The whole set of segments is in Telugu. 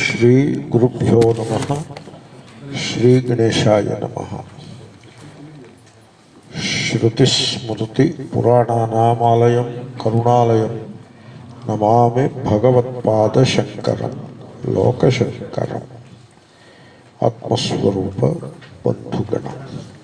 శ్రీ గురుభ్యో నమ శ్రీ గణేశాయ నమ శృతిస్మృతి పురాణానామాలయం కరుణాలయం నమామి భగవత్పాదశంకరం లోకశంకరం ఆత్మస్వరూప బంధుగణం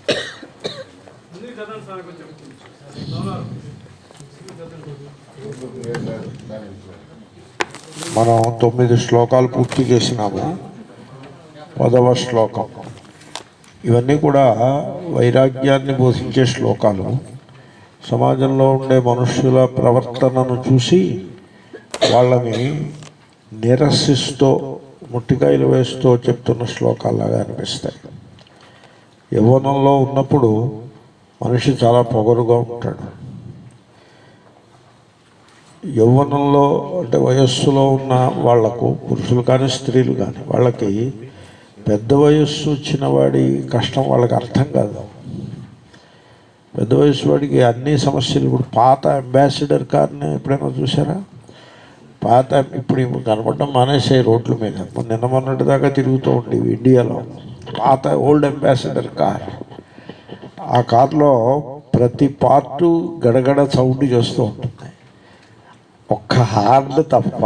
మనం తొమ్మిది శ్లోకాలు పూర్తి చేసినాము పదవ శ్లోకం ఇవన్నీ కూడా వైరాగ్యాన్ని బోధించే శ్లోకాలు సమాజంలో ఉండే మనుష్యుల ప్రవర్తనను చూసి వాళ్ళని నిరసిస్తూ ముట్టికాయలు వేస్తూ చెప్తున్న శ్లోకాలాగా అనిపిస్తాయి యవ్వనంలో ఉన్నప్పుడు మనిషి చాలా పొగరుగా ఉంటాడు యవ్వనంలో అంటే వయస్సులో ఉన్న వాళ్లకు పురుషులు కానీ స్త్రీలు కానీ వాళ్ళకి పెద్ద వయస్సు వచ్చిన వాడి కష్టం వాళ్ళకి అర్థం కాదు పెద్ద వయస్సు వాడికి అన్ని సమస్యలు ఇప్పుడు పాత అంబాసిడర్ కార్ని ఎప్పుడైనా చూసారా పాత ఇప్పుడు ఇప్పుడు కనపడడం మానేసాయి రోడ్ల మీద మొన్న నిన్న మొన్నటి దాకా తిరుగుతూ ఉండేవి ఇండియాలో పాత ఓల్డ్ అంబాసిడర్ కార్ ఆ కార్లో ప్రతి పార్టు గడగడ సౌండ్ చేస్తూ ఉంటుంది ఒక్క హార్న్ తప్ప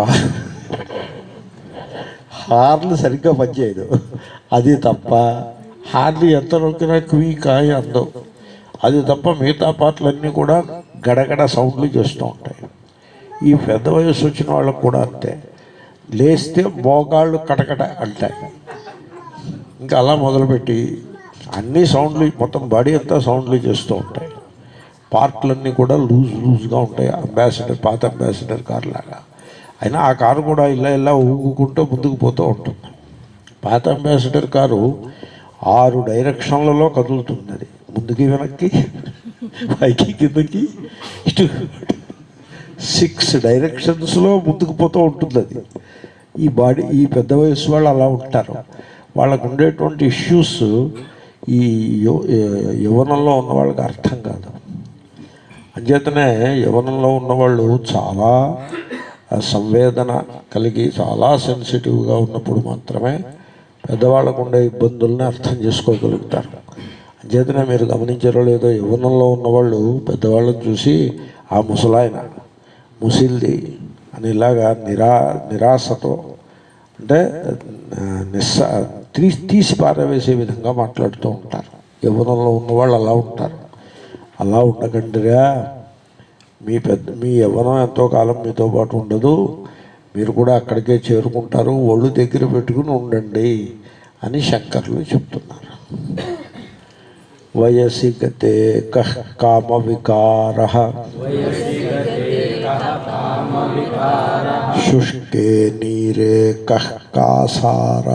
హార్న్ సరిగ్గా పనిచేయదు అది తప్ప హార్న్ ఎంత నొక్కినా క్వీ కాయ అందం అది తప్ప మిగతా పాటలన్నీ కూడా గడగడ సౌండ్లు చేస్తూ ఉంటాయి ఈ పెద్ద వయసు వచ్చిన వాళ్ళకు కూడా అంతే లేస్తే మోగాళ్ళు కటకట అంటాయి ఇంకా అలా మొదలుపెట్టి అన్ని సౌండ్లు మొత్తం బాడీ అంతా సౌండ్లు చేస్తూ ఉంటాయి పార్ట్లన్నీ కూడా లూజ్ లూజ్గా ఉంటాయి అంబాసిడర్ పాత అంబాసిడర్ కార్ లాగా అయినా ఆ కారు కూడా ఇలా ఇలా ఊగుకుంటూ ముందుకు పోతూ ఉంటుంది పాత అంబాసిడర్ కారు ఆరు డైరెక్షన్లలో కదులుతుంది అది ముందుకి వెనక్కి పైకి కిందకి ఇటు సిక్స్ డైరెక్షన్స్లో ముందుకు పోతూ ఉంటుంది అది ఈ బాడీ ఈ పెద్ద వయసు వాళ్ళు అలా ఉంటారు వాళ్ళకు ఉండేటువంటి ఇష్యూస్ ఈ యు- యవ్వనంలో ఉన్న వాళ్ళకి అర్థం కాదు అంచేతనే యవనంలో ఉన్నవాళ్ళు చాలా ఆ, సంవేదన కలిగి చాలా సెన్సిటివ్గా ఉన్నప్పుడు మాత్రమే పెద్దవాళ్ళకు ఉండే ఇబ్బందుల్ని అర్థం చేసుకోగలుగుతారు అంచేతనే మీరు గమనించారో లేదో యవనంలో ఉన్నవాళ్ళు పెద్దవాళ్ళని చూసి ఆ ముసలాయన ముసిల్ది అని ఇలాగా నిరా నిరాశతో అంటే ఆ, నిస్స తీ తీసి పారవేసే విధంగా మాట్లాడుతూ ఉంటారు యవనంలో ఉన్నవాళ్ళు అలా ఉంటారు అలా ఉండకండిరా మీ పెద్ద మీ యవ్వనం ఎంతో కాలం మీతో పాటు ఉండదు మీరు కూడా అక్కడికే చేరుకుంటారు ఒళ్ళు దగ్గర పెట్టుకుని ఉండండి అని శంకర్లు చెప్తున్నారు వయసి గతే కహ కామ వికార శుష్కే నీరే కహ కాసార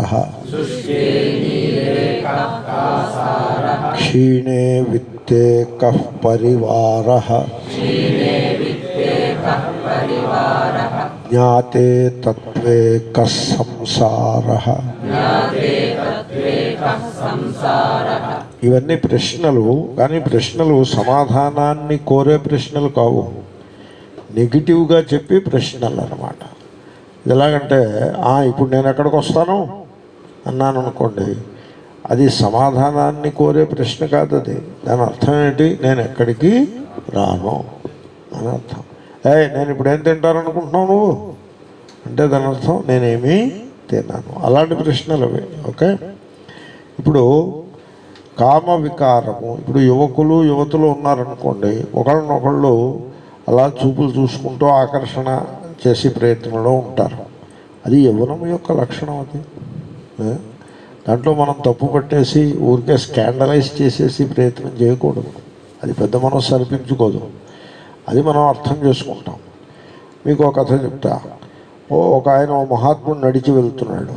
క్షీణే విత్తే కః పరివార జ్ఞాతే తత్వే కః సంసార ఇవన్నీ ప్రశ్నలు కానీ ప్రశ్నలు సమాధానాన్ని కోరే ప్రశ్నలు కావు నెగిటివ్గా చెప్పి ప్రశ్నలు అన్నమాట ఇది ఎలాగంటే "ఆ, ఇప్పుడు నేను ఎక్కడికి వస్తాను అన్నాను అనుకోండి అది సమాధానాన్ని కోరే ప్రశ్న కాదు అది దాని అర్థం ఏంటి నేను ఎక్కడికి రాను అని అర్థం ఏ నేను ఇప్పుడు ఏం తింటారనుకుంటున్నావు నువ్వు అంటే దాని అర్థం నేనేమి తిన్నాను అలాంటి ప్రశ్నలు అవి ఓకే ఇప్పుడు కామ వికారము ఇప్పుడు యువకులు యువతులు ఉన్నారనుకోండి ఒకళ్ళనొకళ్ళు అలా చూపులు చూసుకుంటూ ఆకర్షణ చేసే ప్రయత్నంలో ఉంటారు అది యవ్వనం యొక్క లక్షణం అది ఏ? దాంట్లో మనం తప్పు పట్టేసి ఊరికే స్కాండలైజ్ చేసేసి ప్రయత్నం చేయకూడదు అది పెద్ద మనసు అనిపించుకోదు అది మనం అర్థం చేసుకుంటాం మీకు ఒక కథ చెప్తా ఓ ఒక ఆయన ఓ మహాత్ముడు నడిచి వెళ్తున్నాడు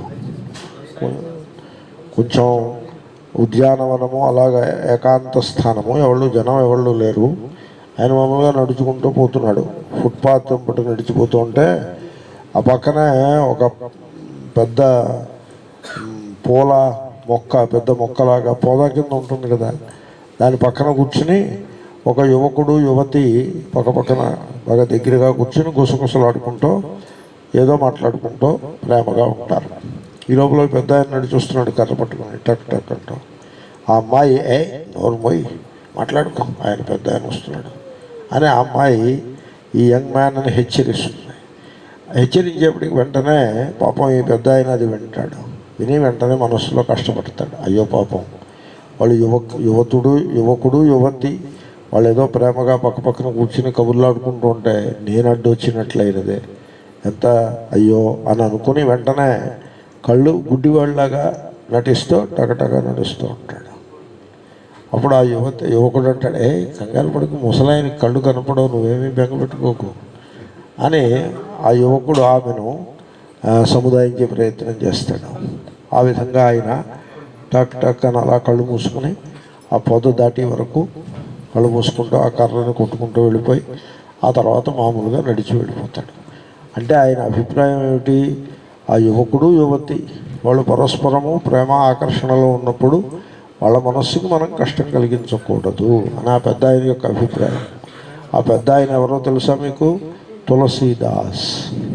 కొంచెం ఉద్యానవనము అలాగ ఏకాంత స్థానము ఎవళ్ళు జనం ఎవళ్ళు లేరు ఆయన మామూలుగా నడుచుకుంటూ పోతున్నాడు ఫుట్పాత్ వెంబడి నడిచిపోతూ ఉంటే ఆ పక్కనే ఒక పెద్ద మ్, పూల మొక్క పెద్ద మొక్కలాగా పోదా కింద ఉంటుంది కదా దాని పక్కన కూర్చుని ఒక యువకుడు యువతి పక్క పక్కన బాగా దగ్గరగా కూర్చుని గుసగుసలాడుకుంటూ ఏదో మాట్లాడుకుంటూ ప్రేమగా ఉంటారు ఈ లోపల ఒక పెద్ద ఆయన నడిచి వస్తున్నాడు కర్ర పట్టుకొని టక్ టక్ అంటాం ఆ అమ్మాయి ఏ నోరు పోయి మాట్లాడుకో ఆయన పెద్ద ఆయన వస్తున్నాడు అని ఆ అమ్మాయి ఈ యంగ్ మ్యాన్ అని హెచ్చరిస్తుంది హెచ్చరించేప్పటికి వెంటనే పాపం ఈ పెద్ద ఆయన అది వింటాడు విని వెంటనే మనస్సులో కష్టపడతాడు అయ్యో పాపం వాళ్ళు యువక్ యువతుడు యువకుడు యువతి వాళ్ళు ఏదో ప్రేమగా పక్క పక్కన కూర్చుని కబుర్లాడుకుంటూ ఉంటే నేను అడ్డు వచ్చినట్లయినదే ఎంత అయ్యో అని అనుకుని వెంటనే కళ్ళు గుడ్డివాళ్ళలాగా నటిస్తూ టకటగా నడుస్తూ ఉంటాడు అప్పుడు ఆ యువత యువకుడు అంటాడు ఏ కంగారు పడుకు ముసలాయన కళ్ళు కనపడవు నువ్వేమీ బెంగపెట్టుకోకు అని ఆ యువకుడు ఆమెను ఆ, సముదాయించే ప్రయత్నం చేస్తాడు ఆ విధంగా ఆయన టక్ టక్ అని అలా కళ్ళు మూసుకుని ఆ పొద దాటి వరకు కళ్ళు మూసుకుంటూ ఆ కర్రను కొట్టుకుంటూ వెళ్ళిపోయి ఆ తర్వాత మామూలుగా నడిచి వెళ్ళిపోతాడు అంటే ఆయన అభిప్రాయం ఏమిటి ఆ యువకుడు యువతి వాళ్ళు పరస్పరము ప్రేమ ఆకర్షణలో ఉన్నప్పుడు వాళ్ళ మనస్సుకు మనం కష్టం కలిగించకూడదు అని ఆ పెద్ద ఆయన యొక్క అభిప్రాయం ఆ పెద్ద ఆయన ఎవరో తెలుసా మీకు తులసీదాస్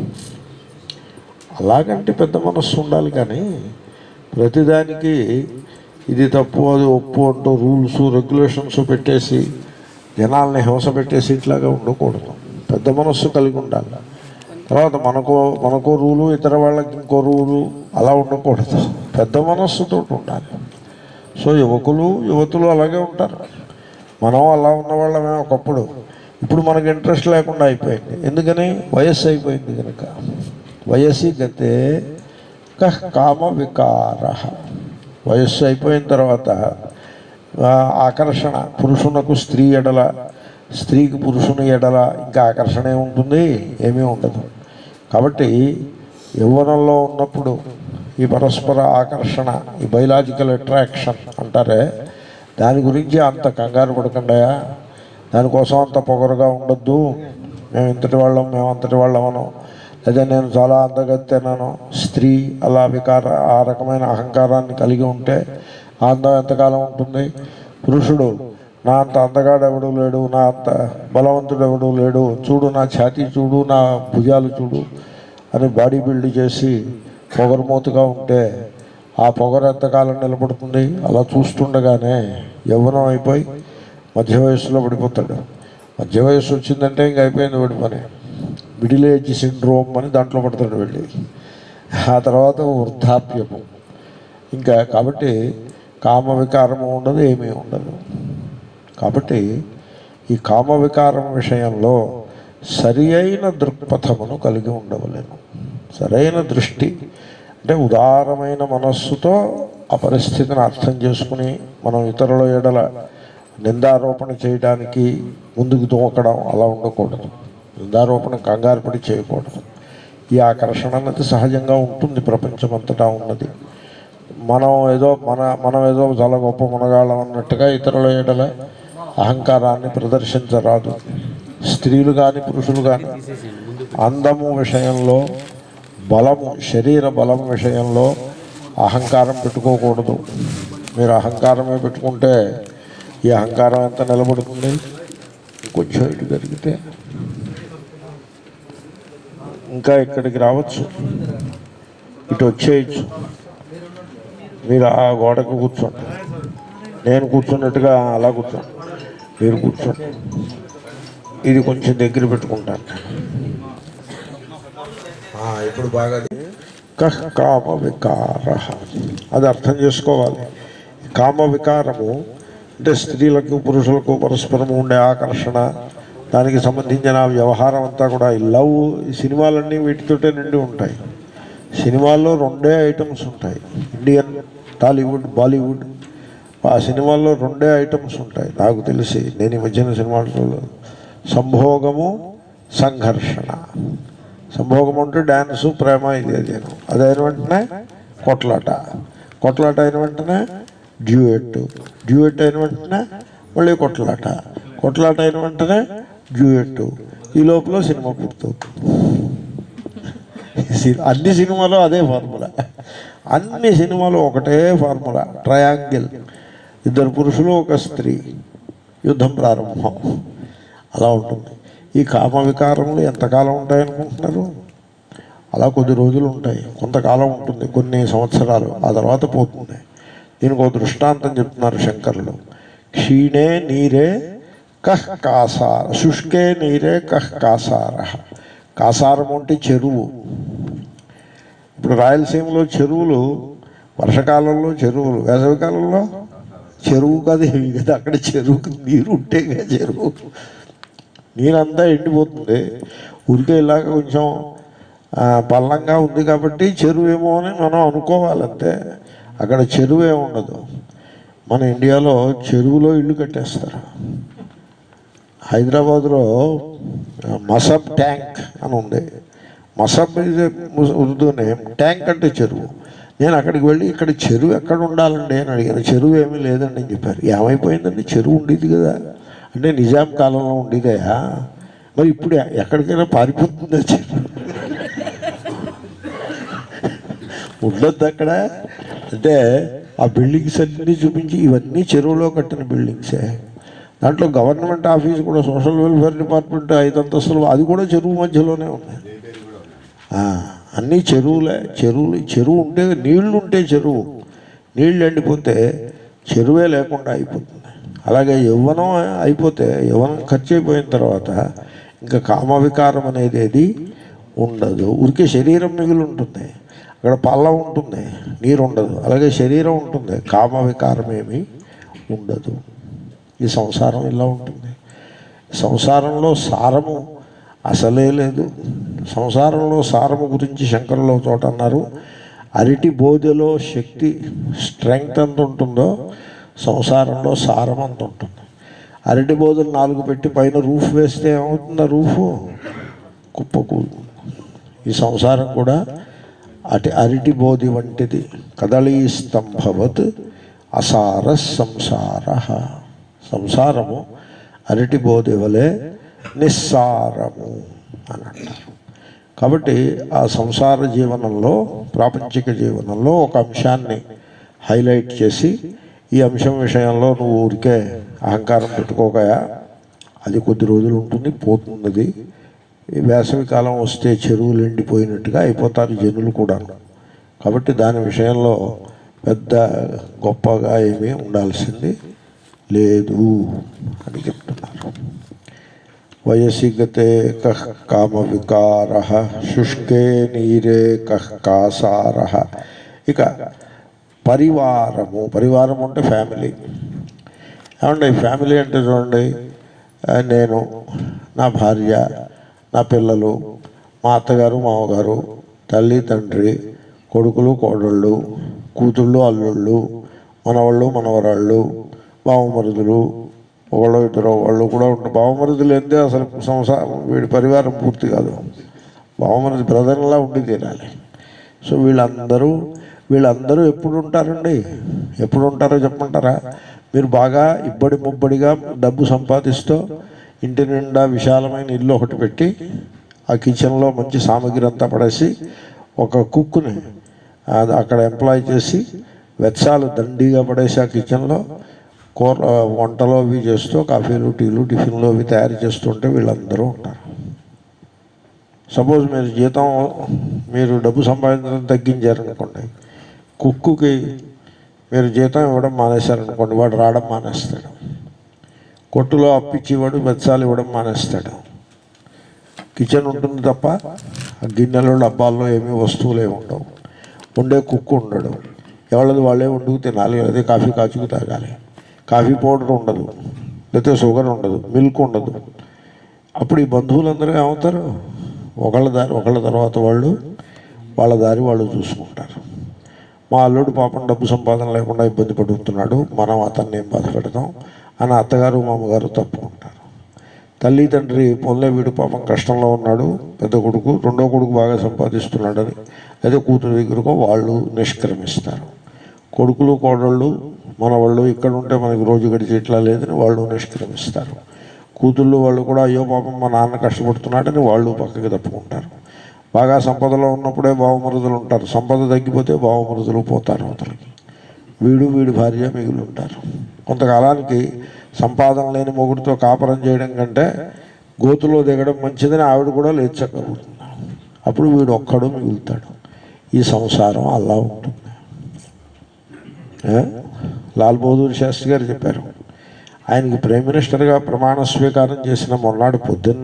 అలాగంటే పెద్ద మనస్సు ఉండాలి కానీ ప్రతిదానికి ఇది తప్పు అది ఒప్పు అంటూ రూల్స్ రెగ్యులేషన్స్ పెట్టేసి జనాల్ని హింస పెట్టేసి ఇట్లాగా ఉండకూడదు పెద్ద మనస్సు కలిగి ఉండాలి తర్వాత మనకో మనకో రూలు ఇతర వాళ్ళకి ఇంకో రూలు అలా ఉండకూడదు పెద్ద మనస్సుతో ఉండాలి సో యువకులు యువతులు అలాగే ఉంటారు మనం అలా ఉన్న వాళ్ళమే ఒకప్పుడు ఇప్పుడు మనకి ఇంట్రెస్ట్ లేకుండా అయిపోయింది ఎందుకని వయస్సు అయిపోయింది కనుక వయస్సు గతే కహ్ కామ వికార వయస్సు అయిపోయిన తర్వాత ఆ, ఆకర్షణ పురుషునకు స్త్రీ ఎడల స్త్రీకి పురుషుని ఎడల ఇంకా ఆకర్షణ ఏముంటుంది ఏమీ ఉండదు కాబట్టి యవ్వనంలో ఉన్నప్పుడు ఈ పరస్పర ఆకర్షణ ఈ బయలాజికల్ అట్రాక్షన్ అంటారే దాని గురించి అంత కంగారు పడకండాయా దానికోసం అంత పొగరుగా ఉండొద్దు మేము ఇంతటి వాళ్ళం మేము అంతటి వాళ్ళమను లేదా నేను చాలా అందగత్తెనను స్త్రీ అలా వికార ఆ రకమైన అహంకారాన్ని కలిగి ఉంటే ఆ అందం ఎంతకాలం ఉంటుంది పురుషుడు నా అంత అందగాడు ఎవడు లేడు నా అంత బలవంతుడు ఎవడు లేడు చూడు నా ఛాతీ చూడు నా భుజాలు చూడు అని బాడీ బిల్డ్ చేసి పొగరుమూతగా ఉంటే ఆ పొగరు ఎంతకాలం నిలబడుతుంది అలా చూస్తుండగానే యవ్వనం అయిపోయి మధ్య వయస్సులో పడిపోతాడు మధ్య వయస్సు వచ్చిందంటే ఇంక అయిపోయింది వాడి పని మిడిల్ ఏజ్ సిండ్రోమ్ అని దాంట్లో పడతాడు వెళ్ళి ఆ తర్వాత వృద్ధాప్యము ఇంకా కాబట్టి కామ వికారము ఉండదు ఏమీ ఉండదు కాబట్టి ఈ కామ వికారం విషయంలో సరి అయిన దృక్పథమును కలిగి ఉండవలేను సరైన దృష్టి అంటే ఉదారమైన మనస్సుతో ఆ పరిస్థితిని అర్థం చేసుకుని మనం ఇతరుల ఎడల నిందారోపణ చేయడానికి ముందుకు దూకడం అలా ఉండకూడదు నిందారోపణ కంగారు పడి చేయకూడదు ఈ ఆకర్షణ అన్నది సహజంగా ఉంటుంది ప్రపంచమంతటా ఉన్నది మనం ఏదో మన మనం ఏదో చాలా గొప్ప మునగాళ్ళం అన్నట్టుగా ఇతరుల ఎడల అహంకారాన్ని ప్రదర్శించరాదు స్త్రీలు కానీ పురుషులు కానీ అందము విషయంలో బలము శరీర బలం విషయంలో అహంకారం పెట్టుకోకూడదు మీరు అహంకారమే పెట్టుకుంటే ఈ అహంకారం ఎంత నిలబడుతుంది కొంచెం ఇటు జరిగితే ఇంకా ఇక్కడికి రావచ్చు ఇటు వచ్చేయచ్చు మీరు ఆ గోడకు కూర్చోండి నేను కూర్చున్నట్టుగా అలా కూర్చోండి మీరు కూర్చోండి ఇది కొంచెం దగ్గర పెట్టుకుంటాను ఆ, ఇప్పుడు బాగా కహ్ కామ వికార అది అర్థం చేసుకోవాలి కామ వికారము అంటే స్త్రీలకు పురుషులకు పరస్పరము ఉండే ఆకర్షణ దానికి సంబంధించిన వ్యవహారం అంతా కూడా ఈ లవ్ ఈ సినిమాలన్నీ వీటితోటే నిండి ఉంటాయి సినిమాల్లో రెండే ఐటమ్స్ ఉంటాయి ఇండియన్ టాలీవుడ్ బాలీవుడ్ ఆ సినిమాల్లో రెండే ఐటమ్స్ ఉంటాయి నాకు తెలిసి నేను ఈ మధ్యన సినిమాలు చూడలేదు సంభోగము సంఘర్షణ సంభోగం అంటే డ్యాన్సు ప్రేమ ఇది అదేను అదైన వెంటనే కొట్లాట కొట్లాట అయిన వెంటనే డ్యూయెట్ డ్యూయెట్ అయిన వెంటనే మళ్ళీ కొట్లాట కొట్లాట అయిన వెంటనే డ్యూయెట్ ఈ లోపల సినిమా పూర్తవుతుంది సి- అన్ని సినిమాలు అదే ఫార్ములా అన్ని సినిమాలు ఒకటే ఫార్ములా ట్రయాంగిల్ ఇద్దరు పురుషులు ఒక స్త్రీ యుద్ధం ప్రారంభం అలా ఉంటుంది ఈ కామ వికారములు ఎంతకాలం ఉంటాయనుకుంటున్నారు అలా కొద్ది రోజులు ఉంటాయి కొంతకాలం ఉంటుంది కొన్ని సంవత్సరాలు ఆ తర్వాత పోతుంది దీనికి ఒక దృష్టాంతం చెప్తున్నారు శంకరులు క్షీణే నీరే కహ్ కాసార శుష్కే నీరే కహ్ కాసార కాసారం అంటే చెరువు ఇప్పుడు రాయలసీమలో చెరువులు వర్షకాలంలో చెరువులు వేసవికాలంలో చెరువు కాదు ఏమి కదా అక్కడ చెరువుకి నీరు ఉంటేగా చెరువు నీరంతా ఎండిపోతుంది ఉరికే ఇలాగ కొంచెం ఆ, పల్లంగా ఉంది కాబట్టి చెరువు ఏమో అని మనం అనుకోవాలంతే అక్కడ చెరువు ఏమి ఉండదు మన ఇండియాలో చెరువులో ఇల్లు కట్టేస్తారు హైదరాబాద్లో ఆ, మసబ్ ట్యాంక్ అని ఉంది మసబ్ ఇది ఉర్దూ నేమ్ ట్యాంక్ అంటే చెరువు నేను అక్కడికి వెళ్ళి ఇక్కడ చెరువు ఎక్కడ ఉండాలండి అని అడిగాను చెరువు ఏమీ లేదండి అని చెప్పారు ఏమైపోయిందండి చెరువు ఉండేది కదా అంటే నిజాం కాలంలో ఉండేదయా మరి ఇప్పుడు ఎక్కడికైనా పారిపోతుందా చెరువు ఉండొద్దు అక్కడ అంటే ఆ బిల్డింగ్స్ అన్నీ చూపించి ఇవన్నీ చెరువులో కట్టిన బిల్డింగ్సే దాంట్లో గవర్నమెంట్ ఆఫీస్ కూడా సోషల్ వెల్ఫేర్ డిపార్ట్మెంట్ ఐదు అంతస్తులు అది కూడా చెరువు మధ్యలోనే ఉంది ఆ, అన్నీ చెరువులే చెరువులు చెరువు ఉంటే నీళ్లు ఉంటే చెరువు నీళ్ళు ఎండిపోతే చెరువే లేకుండా అయిపోతుంది అలాగే యవ్వనం అయిపోతే యవ్వనం ఖర్చు అయిపోయిన తర్వాత ఇంకా కామవికారం అనేది ఏది ఉండదు ఊరికే శరీరం మిగిలి ఉంటుంది అక్కడ పల్ల ఉంటుంది నీరు ఉండదు అలాగే శరీరం ఉంటుంది కామవికారం ఏమీ ఉండదు ఈ సంసారం ఇలా ఉంటుంది సంసారంలో సారము అసలే లేదు సంసారంలో సారము గురించి శంకరులు ఒక చోట అన్నారు అరటి బోధెలో శక్తి స్ట్రెంగ్త్ ఎంత ఉంటుందో సంసారంలో సారం అంత ఉంటుంది అరటి బోధలు నాలుగు పెట్టి పైన రూఫ్ వేస్తే ఏమవుతుంది ఆ రూఫు కుప్పకూలు ఈ సంసారం కూడా అటి అరటి బోధి వంటిది కదళీ స్తంభవత్ అసార సంసార సంసారము అరటి బోధి వలె నిస్సారము అని అంటారు కాబట్టి ఆ సంసార జీవనంలో ప్రాపంచిక జీవనంలో ఒక అంశాన్ని హైలైట్ చేసి ఈ అంశం విషయంలో నువ్వు ఊరికే అహంకారం పెట్టుకోకయా అది కొద్ది రోజులు ఉంటుంది పోతున్నది ఈ వేసవి కాలం వస్తే చెరువులు ఎండిపోయినట్టుగా అయిపోతారు జనులు కూడా కాబట్టి దాని విషయంలో పెద్ద గొప్పగా ఏమీ ఉండాల్సింది లేదు అని చెప్తున్నారు వయసి గతే కహ్ కామ వికార శుష్కే నీరే కహ్ కాసార ఇక పరివారము పరివారం అంటే ఫ్యామిలీ ఏమండి ఫ్యామిలీ అంటే చూడండి ఆ, నేను నా భార్య నా పిల్లలు మా అత్తగారు మామగారు తల్లి తండ్రి కొడుకులు కోడళ్ళు కూతుళ్ళు అల్లుళ్ళు మనవాళ్ళు మనవరాళ్ళు బావమరుదులు ఒకళ్ళు ఇద్దరు వాళ్ళు కూడా ఉంటారు బావమరుదులు ఎందే అసలు సంసారం వీడి పరివారం పూర్తి కాదు బావమరుది బ్రదర్లా ఉండి తీరాలి సో వీళ్ళందరూ వీళ్ళందరూ ఎప్పుడు ఉంటారండి ఎప్పుడు ఉంటారో చెప్పమంటారా మీరు బాగా ఇబ్బడి ముబ్బడిగా డబ్బు సంపాదిస్తూ ఇంటి నిండా విశాలమైన ఇల్లు ఒకటి పెట్టి ఆ కిచెన్లో మంచి సామాగ్రి అంతా పడేసి ఒక కుక్కుని అది అక్కడ ఎంప్లాయ్ చేసి వెచ్చాలు దండిగా పడేసి ఆ కిచెన్లో కూర వంటలు అవి చేస్తూ కాఫీలు టీలు టిఫిన్లు అవి తయారు చేస్తుంటే వీళ్ళందరూ ఉంటారు సపోజ్ మీరు జీతం మీరు డబ్బు సంపాదించడం తగ్గించారనుకోండి కుక్కుకి మీరు జీతం ఇవ్వడం మానేశారనుకోండి వాడు రావడం మానేస్తాడు కొట్టులో అప్పిచ్చేవాడు బెత్సాలు ఇవ్వడం మానేస్తాడు కిచెన్ ఉంటుంది తప్ప ఆ గిన్నెలో డబ్బాల్లో ఏమీ వస్తువులు ఏమి ఉండవు ఉండే కుక్కు ఉండడు ఎవరిది వాళ్ళే వండుకు తినాలి లేదా కాఫీ కాచుకు తాగాలి కాఫీ పౌడర్ ఉండదు లేకపోతే షుగర్ ఉండదు మిల్క్ ఉండదు అప్పుడు ఈ బంధువులందరూ ఏమవుతారు ఒకళ్ళ దారి ఒకళ్ళ తర్వాత వాళ్ళు వాళ్ళ దారి వాళ్ళు చూసుకుంటారు మా అల్లుడు పాపం డబ్బు సంపాదన లేకుండా ఇబ్బంది పడుతున్నాడు మనం అతన్ని ఏం బాధ పెడతాం అని అత్తగారు మామగారు తప్పుకుంటారు తల్లి తండ్రి పొందే వీడు పాపం కష్టంలో ఉన్నాడు పెద్ద కొడుకు రెండో కొడుకు బాగా సంపాదిస్తున్నాడని లేదా కూతురు దగ్గరకో వాళ్ళు నిష్క్రమిస్తారు కొడుకులు కోడళ్ళు మన వాళ్ళు ఇక్కడ ఉంటే మనకి రోజు గడిచేట్లా లేదని వాళ్ళు నిష్క్రమిస్తారు కూతుళ్ళు వాళ్ళు కూడా అయ్యో పాపం మా నాన్న కష్టపడుతున్నాడని వాళ్ళు పక్కకి తప్పుకుంటారు బాగా సంపదలో ఉన్నప్పుడే బావమరుదులు ఉంటారు సంపద తగ్గిపోతే బావమరుదులు పోతారు అవతలకి వీడు వీడి భార్య మిగిలి ఉంటారు కొంతకాలానికి సంపాదన లేని మొగుడితో కాపురం చేయడం కంటే గోతులో దిగడం మంచిదని ఆవిడ కూడా లేచకపోతుంది అప్పుడు వీడు ఒక్కడు మిగులుతాడు ఈ సంసారం అలా ఉంటుంది ఏ? లాల్ బహదూర్ శాస్త్రి గారు చెప్పారు ఆయనకి ప్రైమ్ మినిస్టర్గా ప్రమాణ స్వీకారం చేసిన మొన్నాడు పొద్దున్న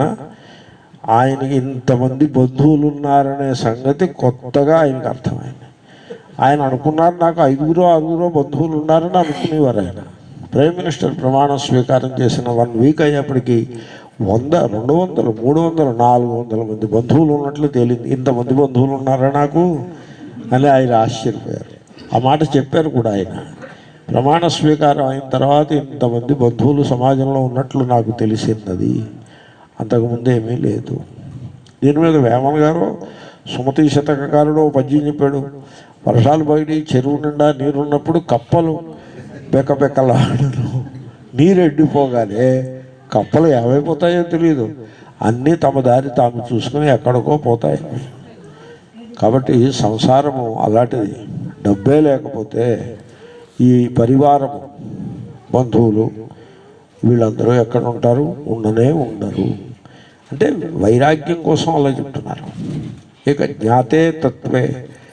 ఆయనకి ఇంతమంది బంధువులు ఉన్నారనే సంగతి కొత్తగా ఆయనకు అర్థమైంది ఆయన అనుకున్నారు నాకు ఐదుగురో ఆరుగురో బంధువులు ఉన్నారని అనుకునేవారు ఆయన ప్రైమ్ మినిస్టర్ ప్రమాణ స్వీకారం చేసిన వన్ వీక్ అయ్యేప్పటికీ వంద రెండు వందలు మూడు వందలు నాలుగు వందల మంది బంధువులు ఉన్నట్లు తేలింది ఇంతమంది బంధువులు ఉన్నారా నాకు అని ఆయన ఆశ్చర్యపోయారు ఆ మాట చెప్పారు కూడా ఆయన ప్రమాణ స్వీకారం అయిన తర్వాత ఇంతమంది బంధువులు సమాజంలో ఉన్నట్లు నాకు తెలిసినది అంతకుముందు ఏమీ లేదు దీని మీద వేమన్ గారు సుమతి శతకకారుడు ఓ పద్యం చెప్పాడు వర్షాలు బయటి చెరువు నిండా నీరున్నప్పుడు కప్పలు బెక్క బెక్కలాడను నీరు ఎండిపోగానే కప్పలు ఏమైపోతాయో తెలియదు అన్నీ తమ దారి తాము చూసుకుని ఎక్కడికో పోతాయి కాబట్టి సంసారము అలాంటిది డబ్బే లేకపోతే ఈ పరివారము బంధువులు వీళ్ళందరూ ఎక్కడ ఉంటారు ఉండనే ఉండరు అంటే వైరాగ్యం కోసం అలా చెప్తున్నారు ఇక జ్ఞాతే తత్వే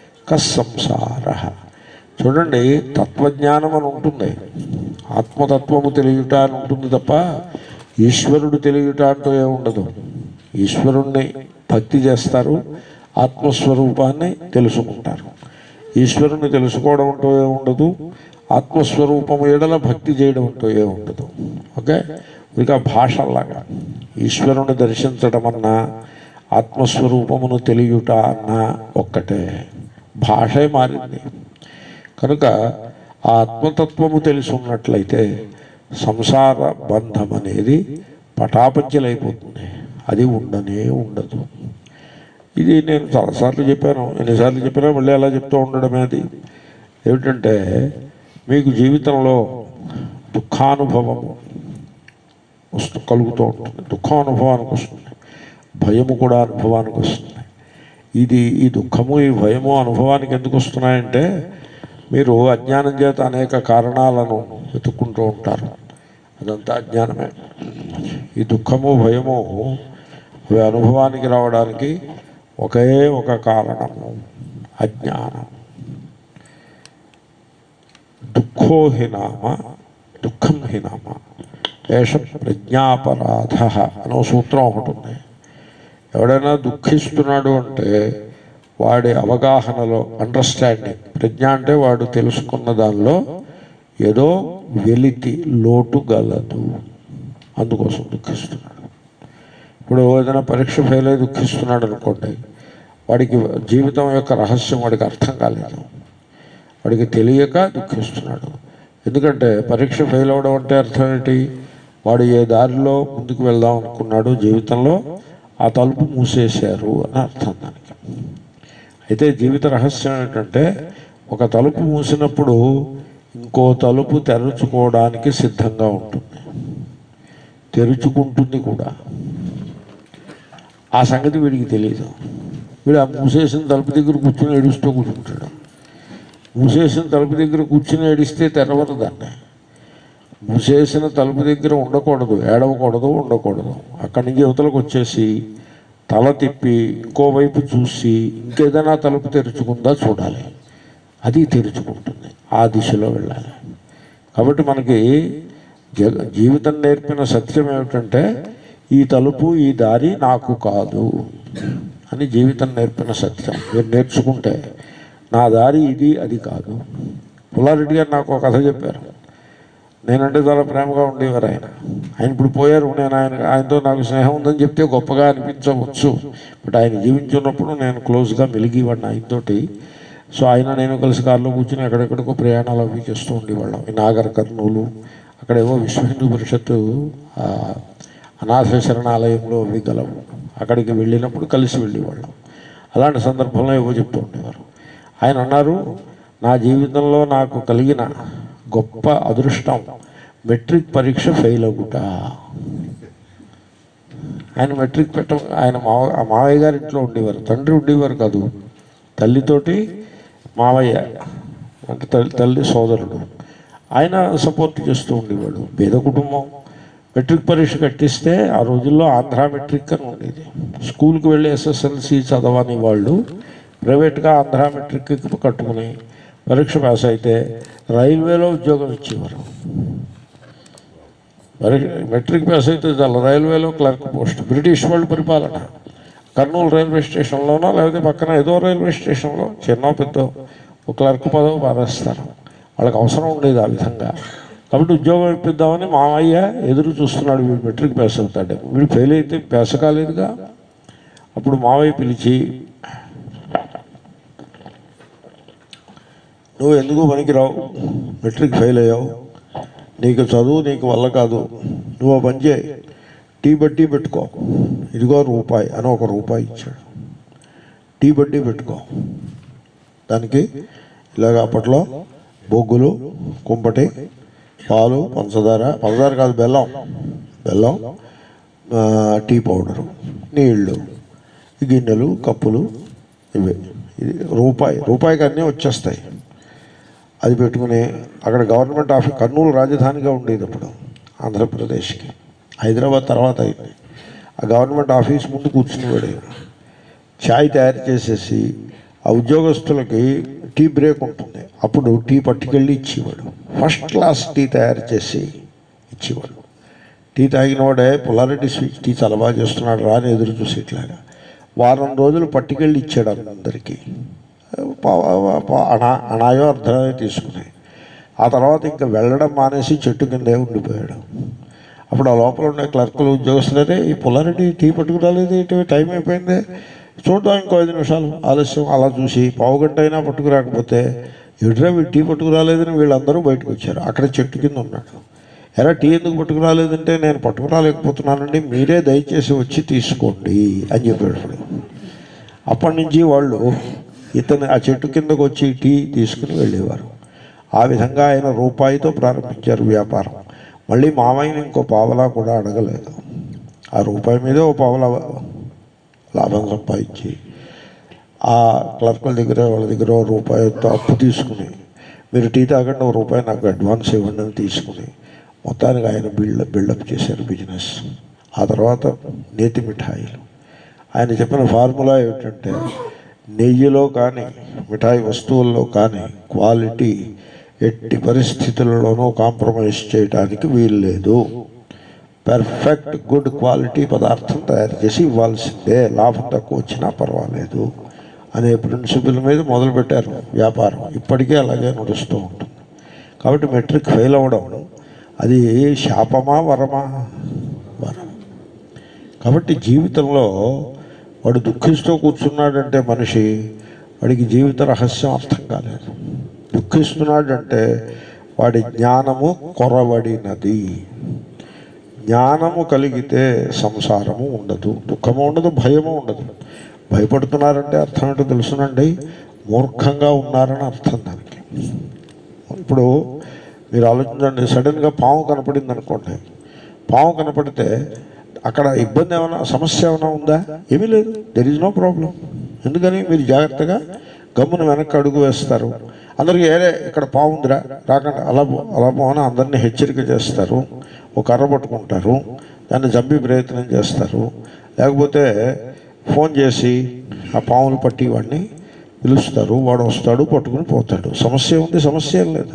కస్సంసార చూడండి తత్వజ్ఞానం అని ఉంటుంది ఆత్మతత్వము తెలియట అని ఉంటుంది తప్ప ఈశ్వరుడు తెలియట అంటూ ఏముండదు ఈశ్వరుణ్ణి భక్తి చేస్తారు ఆత్మస్వరూపాన్ని తెలుసుకుంటారు ఈశ్వరుని తెలుసుకోవడం అంటూ ఏముండదు ఆత్మస్వరూపము ఎడల భక్తి చేయడం అంటూ ఏముండదు ఓకే ఇక భాషలాగా ఈశ్వరుని దర్శించడం అన్నా ఆత్మస్వరూపమును తెలియుట అన్నా ఒక్కటే భాషే మారింది కనుక ఆ ఆత్మతత్వము తెలిసి ఉన్నట్లయితే సంసార బంధం అనేది పటాపంచలైపోతుంది అది ఉండనే ఉండదు ఇది నేను చాలాసార్లు చెప్పాను ఎన్నిసార్లు చెప్పినా మళ్ళీ అలా చెప్తూ ఉండడమే అది ఏమిటంటే మీకు జీవితంలో దుఃఖానుభవము వస్తు కలుగుతూ ఉంటుంది దుఃఖానుభవానికి వస్తుంది భయము కూడా అనుభవానికి వస్తుంది ఇది ఈ దుఃఖము ఈ భయము అనుభవానికి ఎందుకు వస్తున్నాయంటే మీరు అజ్ఞానం చేత అనేక కారణాలను వెతుక్కుంటూ ఉంటారు అదంతా అజ్ఞానమే ఈ దుఃఖము భయము అవి అనుభవానికి రావడానికి ఒకే ఒక కారణము అజ్ఞానం దుఃఖో హి నామ దుఃఖం హి నామ ఏష ప్రజ్ఞాపరాధ అనో సూత్రం ఒకటి ఉంది ఎవడైనా దుఃఖిస్తున్నాడు అంటే వాడి అవగాహనలో అండర్స్టాండింగ్ ప్రజ్ఞ అంటే వాడు తెలుసుకున్న దానిలో ఏదో వెలితి లోటు గలదు అందుకోసం దుఃఖిస్తున్నాడు ఇప్పుడు ఏదైనా పరీక్ష ఫెయిల్ అయి దుఃఖిస్తున్నాడు అనుకోండి వాడికి జీవితం యొక్క రహస్యం వాడికి అర్థం కాలేదు వాడికి తెలియక దుఃఖిస్తున్నాడు ఎందుకంటే పరీక్ష ఫెయిల్ అవ్వడం అంటే అర్థం ఏంటి వాడు ఏ దారిలో ముందుకు వెళ్దాం అనుకున్నాడు జీవితంలో ఆ తలుపు మూసేశారు అని అర్థం దానికి అయితే జీవిత రహస్యం ఏంటంటే ఒక తలుపు మూసినప్పుడు ఇంకో తలుపు తెరుచుకోవడానికి సిద్ధంగా ఉంటుంది తెరుచుకుంటుంది కూడా ఆ సంగతి వీడికి తెలియదు వీడు ఆ మూసేసిన తలుపు దగ్గర కూర్చొని ఏడుస్తూ కూర్చుంటాడు మూసేసిన తలుపు దగ్గర కూర్చుని ఏడిస్తే తెరవదు దాన్ని మూసేసిన తలుపు దగ్గర ఉండకూడదు ఏడవకూడదు ఉండకూడదు అక్కడి నుంచి యువతలకు వచ్చేసి తల తిప్పి ఇంకోవైపు చూసి ఇంకేదైనా తలుపు తెరుచుకుందా చూడాలి అది తెరుచుకుంటుంది ఆ దిశలో వెళ్ళాలి కాబట్టి మనకి జగ జీవితం నేర్పిన సత్యం ఏమిటంటే ఈ తలుపు ఈ దారి నాకు కాదు అని జీవితం నేర్పిన సత్యం మీరు నేర్చుకుంటే నా దారి ఇది అది కాదు పుల్లారెడ్డి గారు నాకు ఒక కథ చెప్పారు నేనంటే చాలా ప్రేమగా ఉండేవారు ఆయన ఆయన ఇప్పుడు పోయారు నేను ఆయన ఆయనతో నాకు స్నేహం ఉందని చెప్తే గొప్పగా అనిపించవచ్చు బట్ ఆయన జీవించున్నప్పుడు నేను క్లోజ్గా మెలిగేవాడిని ఆయనతోటి సో ఆయన నేను కలిసి కారులో కూర్చుని ఎక్కడెక్కడికో ప్రయాణాలు అవి చేస్తూ ఉండేవాళ్ళం ఈ నాగర్ కర్నూలు అక్కడేవో విశ్వ హిందూ పరిషత్తు ఆ, అనాథ శరణాలయంలో అవి గలవు అక్కడికి వెళ్ళినప్పుడు కలిసి వెళ్ళేవాళ్ళం అలాంటి సందర్భంలో ఏవో చెప్తూ ఉండేవారు ఆయన అన్నారు నా జీవితంలో నాకు కలిగిన గొప్ప అదృష్టం మెట్రిక్ పరీక్ష ఫెయిల్ అవ్వుట ఆయన మెట్రిక్ పెట్ట ఆయన మావ ఆ మావయ్య గారి ఇంట్లో ఉండేవారు తండ్రి ఉండేవారు కాదు తల్లితోటి మావయ్య అంటే తల్లి తల్లి సోదరుడు ఆయన సపోర్ట్ చేస్తూ ఉండేవాడు పేద కుటుంబం మెట్రిక్ పరీక్ష కట్టిస్తే ఆ రోజుల్లో ఆంధ్ర మెట్రిక్ అని ఉండేది స్కూల్కి వెళ్ళి ఎస్ఎస్ఎల్సి చదవని వాళ్ళు ప్రైవేట్గా ఆంధ్ర మెట్రిక్ కట్టుకుని పరీక్ష పాస్ అయితే రైల్వేలో ఉద్యోగం ఇచ్చేవారు మరి మెట్రిక్ పాస్ అయితే చాలా రైల్వేలో క్లర్క్ పోస్ట్ బ్రిటిష్ వాళ్ళు పరిపాలన కర్నూలు రైల్వే స్టేషన్లోనో లేకపోతే పక్కన ఏదో రైల్వే స్టేషన్లో చిన్న పెద్ద ఒక క్లర్క్ పదవి పారేస్తారు వాళ్ళకి అవసరం ఉండేది ఆ విధంగా కాబట్టి ఉద్యోగం ఇప్పిద్దామని మామయ్య ఎదురు చూస్తున్నాడు వీడు మెట్రిక్ పాస్ అవుతాడు వీడు ఫెయిల్ అయితే పాస్ కాలేదుగా అప్పుడు మావయ్య పిలిచి నువ్వు ఎందుకు పనికిరావు మెట్రిక్ ఫెయిల్ అయ్యావు నీకు చదువు నీకు వల్ల కాదు నువ్వు ఓ పని చేయి టీ బడ్డీ పెట్టుకో ఇదిగో రూపాయి అని ఒక రూపాయి ఇచ్చాడు టీ బడ్డీ పెట్టుకో దానికి ఇలాగ అప్పట్లో బొగ్గులు కుంపటి పాలు పంచదార పంచదార కాదు బెల్లం బెల్లం ఆ, టీ పౌడరు నీళ్ళు ఈ గిన్నెలు కప్పులు ఇవే ఇది రూపాయి రూపాయికి అన్నీ వచ్చేస్తాయి అది పెట్టుకుని అక్కడ గవర్నమెంట్ ఆఫీస్ కర్నూలు రాజధానిగా ఉండేది అప్పుడు ఆంధ్రప్రదేశ్కి హైదరాబాద్ తర్వాత అయింది ఆ గవర్నమెంట్ ఆఫీస్ ముందు కూర్చుని పడేది ఛాయ్ తయారు చేసేసి ఆ ఉద్యోగస్తులకి టీ బ్రేక్ ఉంటుంది అప్పుడు టీ పట్టుకెళ్ళి ఇచ్చేవాడు ఫస్ట్ క్లాస్ టీ తయారు చేసి ఇచ్చేవాడు టీ తాగినవాడే పుల్లారెడ్డి స్వీట్ టీ చాలా బాగా చేస్తున్నాడు రాని ఎదురు చూసి ఇట్లాగా వారం రోజులు పట్టుకెళ్ళి ఇచ్చాడు అందరికీ పా- పా- అనా అనాయో అర్ధనాయో తీసుకుని ఆ తర్వాత ఇంకా వెళ్ళడం మానేసి చెట్టు కిందే ఉండిపోయాడు అప్పుడు ఆ లోపల ఉండే క్లర్కులు ఉద్యోగస్తులనే ఈ పుల్లారెడ్డి టీ పట్టుకురాలేదు ఏంటి టైం అయిపోయింది చూద్దాం ఇంకో ఐదు నిమిషాలు ఆలస్యం అలా చూసి పావు గంట అయినా పట్టుకురాకపోతే ఎడురా వీడు టీ పట్టుకురాలేదని వీళ్ళందరూ బయటకు వచ్చారు అక్కడ చెట్టు కింద ఉన్నాడు ఎరా టీ ఎందుకు పట్టుకురాలేదంటే నేను పట్టుకురాలేకపోతున్నానండి మీరే దయచేసి వచ్చి తీసుకోండి అని చెప్పాడు ఇప్పుడు అప్పటి నుంచి వాళ్ళు ఇతను ఆ చెట్టు కిందకు వచ్చి టీ తీసుకుని వెళ్ళేవారు ఆ విధంగా ఆయన రూపాయితో ప్రారంభించారు వ్యాపారం మళ్ళీ మామయ్యని ఇంకో పావలా కూడా అడగలేదు ఆ రూపాయి మీదే ఓ పావలా లాభం సంపాదించి ఆ క్లర్కుల దగ్గర వాళ్ళ దగ్గర ఓ రూపాయితో అప్పు తీసుకుని మీరు టీ తాగండి ఓ రూపాయి నాకు అడ్వాన్స్ ఇవ్వండి అని తీసుకుని మొత్తానికి ఆయన బిల్డ్ బిల్డప్ చేశారు బిజినెస్ ఆ తర్వాత నేతి మిఠాయిలు ఆయన చెప్పిన ఫార్ములా ఏమిటంటే నెయ్యిలో కానీ మిఠాయి వస్తువుల్లో కానీ క్వాలిటీ ఎట్టి పరిస్థితులలోనూ కాంప్రమైజ్ చేయడానికి వీలు లేదు పెర్ఫెక్ట్ గుడ్ క్వాలిటీ పదార్థం తయారు చేసి ఇవ్వాల్సిందే లాభం తక్కువ వచ్చినా పర్వాలేదు అనే ప్రిన్సిపల్ మీద మొదలుపెట్టారు వ్యాపారం ఇప్పటికే అలాగే నడుస్తూ ఉంటుంది కాబట్టి మెట్రిక్ ఫెయిల్ అవ్వడం అది శాపమా వరమా వరం కాబట్టి జీవితంలో వాడు దుఃఖిస్తూ కూర్చున్నాడంటే మనిషి వాడికి జీవిత రహస్యం అర్థం కాలేదు దుఃఖిస్తున్నాడంటే వాడి జ్ఞానము కొరవడినది జ్ఞానము కలిగితే సంసారము ఉండదు దుఃఖము ఉండదు భయము ఉండదు భయపడుతున్నారంటే అర్థం ఏంటో తెలుసునండి మూర్ఖంగా ఉన్నారని అర్థం దానికి ఇప్పుడు మీరు ఆలోచించండి సడన్గా పాము కనపడింది అనుకోండి పాము కనపడితే అక్కడ ఇబ్బంది ఏమైనా సమస్య ఏమైనా ఉందా ఏమీ లేదు దెర్ ఈజ్ నో ప్రాబ్లం ఎందుకని మీరు జాగ్రత్తగా గమ్మున వెనక్కి అడుగు వేస్తారు అందరికీ ఏరే ఇక్కడ పాము ఉందిరా రాకుండా అలా పో అలా పోని అందరినీ హెచ్చరిక చేస్తారు ఒక కర్ర పట్టుకుంటారు దాన్ని చంపి ప్రయత్నం చేస్తారు లేకపోతే ఫోన్ చేసి ఆ పాములు పట్టి వాడిని పిలుస్తారు వాడు వస్తాడు పట్టుకుని పోతాడు సమస్య ఉంది సమస్య ఏం లేదు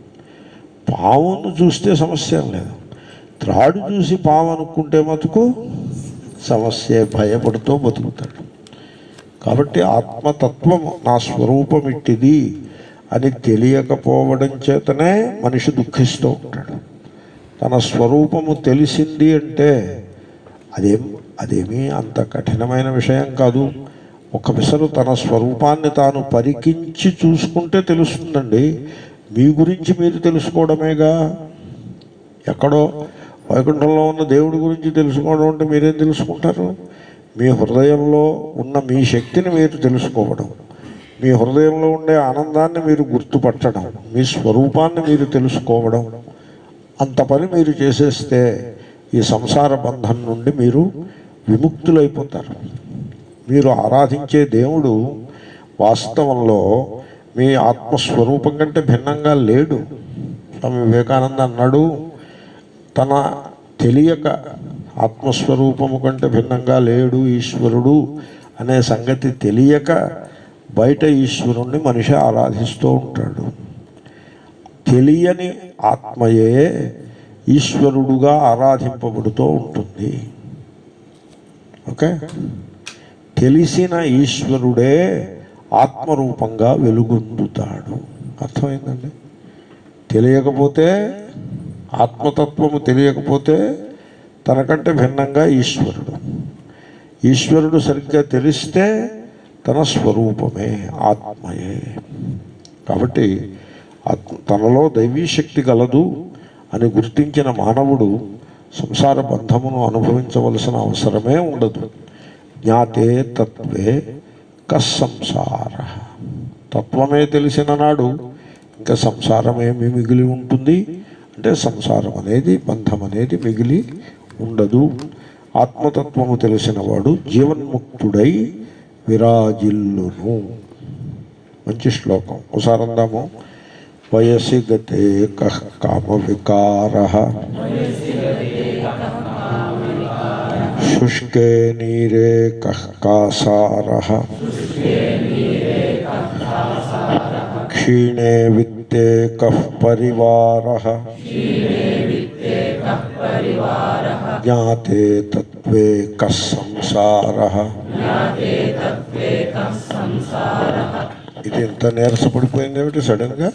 పావును చూస్తే సమస్య ఏం లేదు త్రాడు చూసి పాము అనుకుంటే మటుకు సమస్య భయపడుతూ బతుకుతాడు కాబట్టి ఆత్మతత్వము నా స్వరూపం ఇట్టిది అని తెలియకపోవడం చేతనే మనిషి దుఃఖిస్తూ ఉంటాడు తన స్వరూపము తెలిసింది అంటే అదేం అదేమీ అంత కఠినమైన విషయం కాదు ఒక పిసరు తన స్వరూపాన్ని తాను పరికించి చూసుకుంటే తెలుస్తుందండి మీ గురించి మీరు తెలుసుకోవడమేగా ఎక్కడో వైకుంఠంలో ఉన్న దేవుడి గురించి తెలుసుకోవడం అంటే మీరేం తెలుసుకుంటారు మీ హృదయంలో ఉన్న మీ శక్తిని మీరు తెలుసుకోవడం మీ హృదయంలో ఉండే ఆనందాన్ని మీరు గుర్తుపట్టడం మీ స్వరూపాన్ని మీరు తెలుసుకోవడం అంత పని మీరు చేసేస్తే ఈ సంసార బంధం నుండి మీరు విముక్తులైపోతారు మీరు ఆరాధించే దేవుడు వాస్తవంలో మీ ఆత్మస్వరూపం కంటే భిన్నంగా లేడు స్వామి వివేకానంద అన్నాడు తన తెలియక ఆత్మస్వరూపము కంటే భిన్నంగా లేడు ఈశ్వరుడు అనే సంగతి తెలియక బయట ఈశ్వరుణ్ణి మనిషి ఆరాధిస్తూ ఉంటాడు తెలియని ఆత్మయే ఈశ్వరుడుగా ఆరాధింపబడుతూ ఉంటుంది ఓకే తెలిసిన ఈశ్వరుడే ఆత్మరూపంగా వెలుగొందుతాడు అర్థమైందండి తెలియకపోతే ఆత్మతత్వము తెలియకపోతే తనకంటే భిన్నంగా ఈశ్వరుడు ఈశ్వరుడు సరిగ్గా తెలిస్తే తన స్వరూపమే ఆత్మయే కాబట్టి ఆత్మ తనలో దైవీ శక్తి గలదు అని గుర్తించిన మానవుడు సంసార బంధమును అనుభవించవలసిన అవసరమే ఉండదు జ్ఞాతే తత్వే కస్సంసార తత్వమే తెలిసిన నాడు ఇంకా సంసారమేమి మిగిలి ఉంటుంది అంటే సంసారం అనేది బంధం అనేది మిగిలి ఉండదు ఆత్మతత్వము తెలిసిన వాడు జీవన్ముక్తుడై విరాజిల్లును మంచి శ్లోకం ఒకసారి అందాము వయసి గతే కః కామ వికార శుష్కే నీరే కః కాసార క్షీణే విత్తే కః పరివార జ్ఞాతే తత్వే కः సంసార ఇది ఎంత నీరసపడిపోయింది ఏమిటి సడన్గా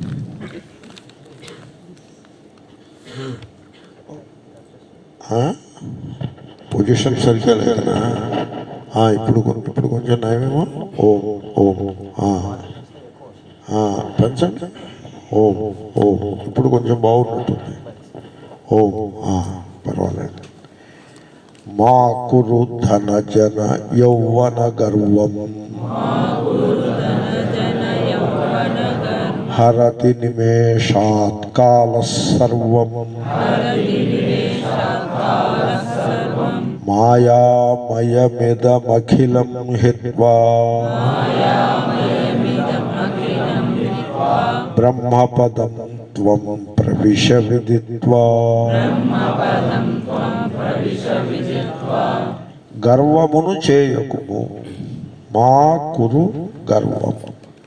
పొజిషన్ సరిగ్గా లేదనా ఆ, ఇప్పుడు కొం- ఇప్పుడు కొంచెం నయమేమో ఓ ఓ ఆ. ఆ, పెంచండి ఓ ఓ ఇప్పుడు కొంచెం బాగున్నట్టుంది ఓ ఆ, పర్వాలేదు మా కురు ధన జన యౌవన గర్వం హరతి నిమేషాత్ కాల సర్వం మాయామయమిదమఖిలం హిత్వా బ్రహ్మపదం త్వం ప్రవిశ విదిత్వా గర్వమును చేయకుము మా కురు గర్వము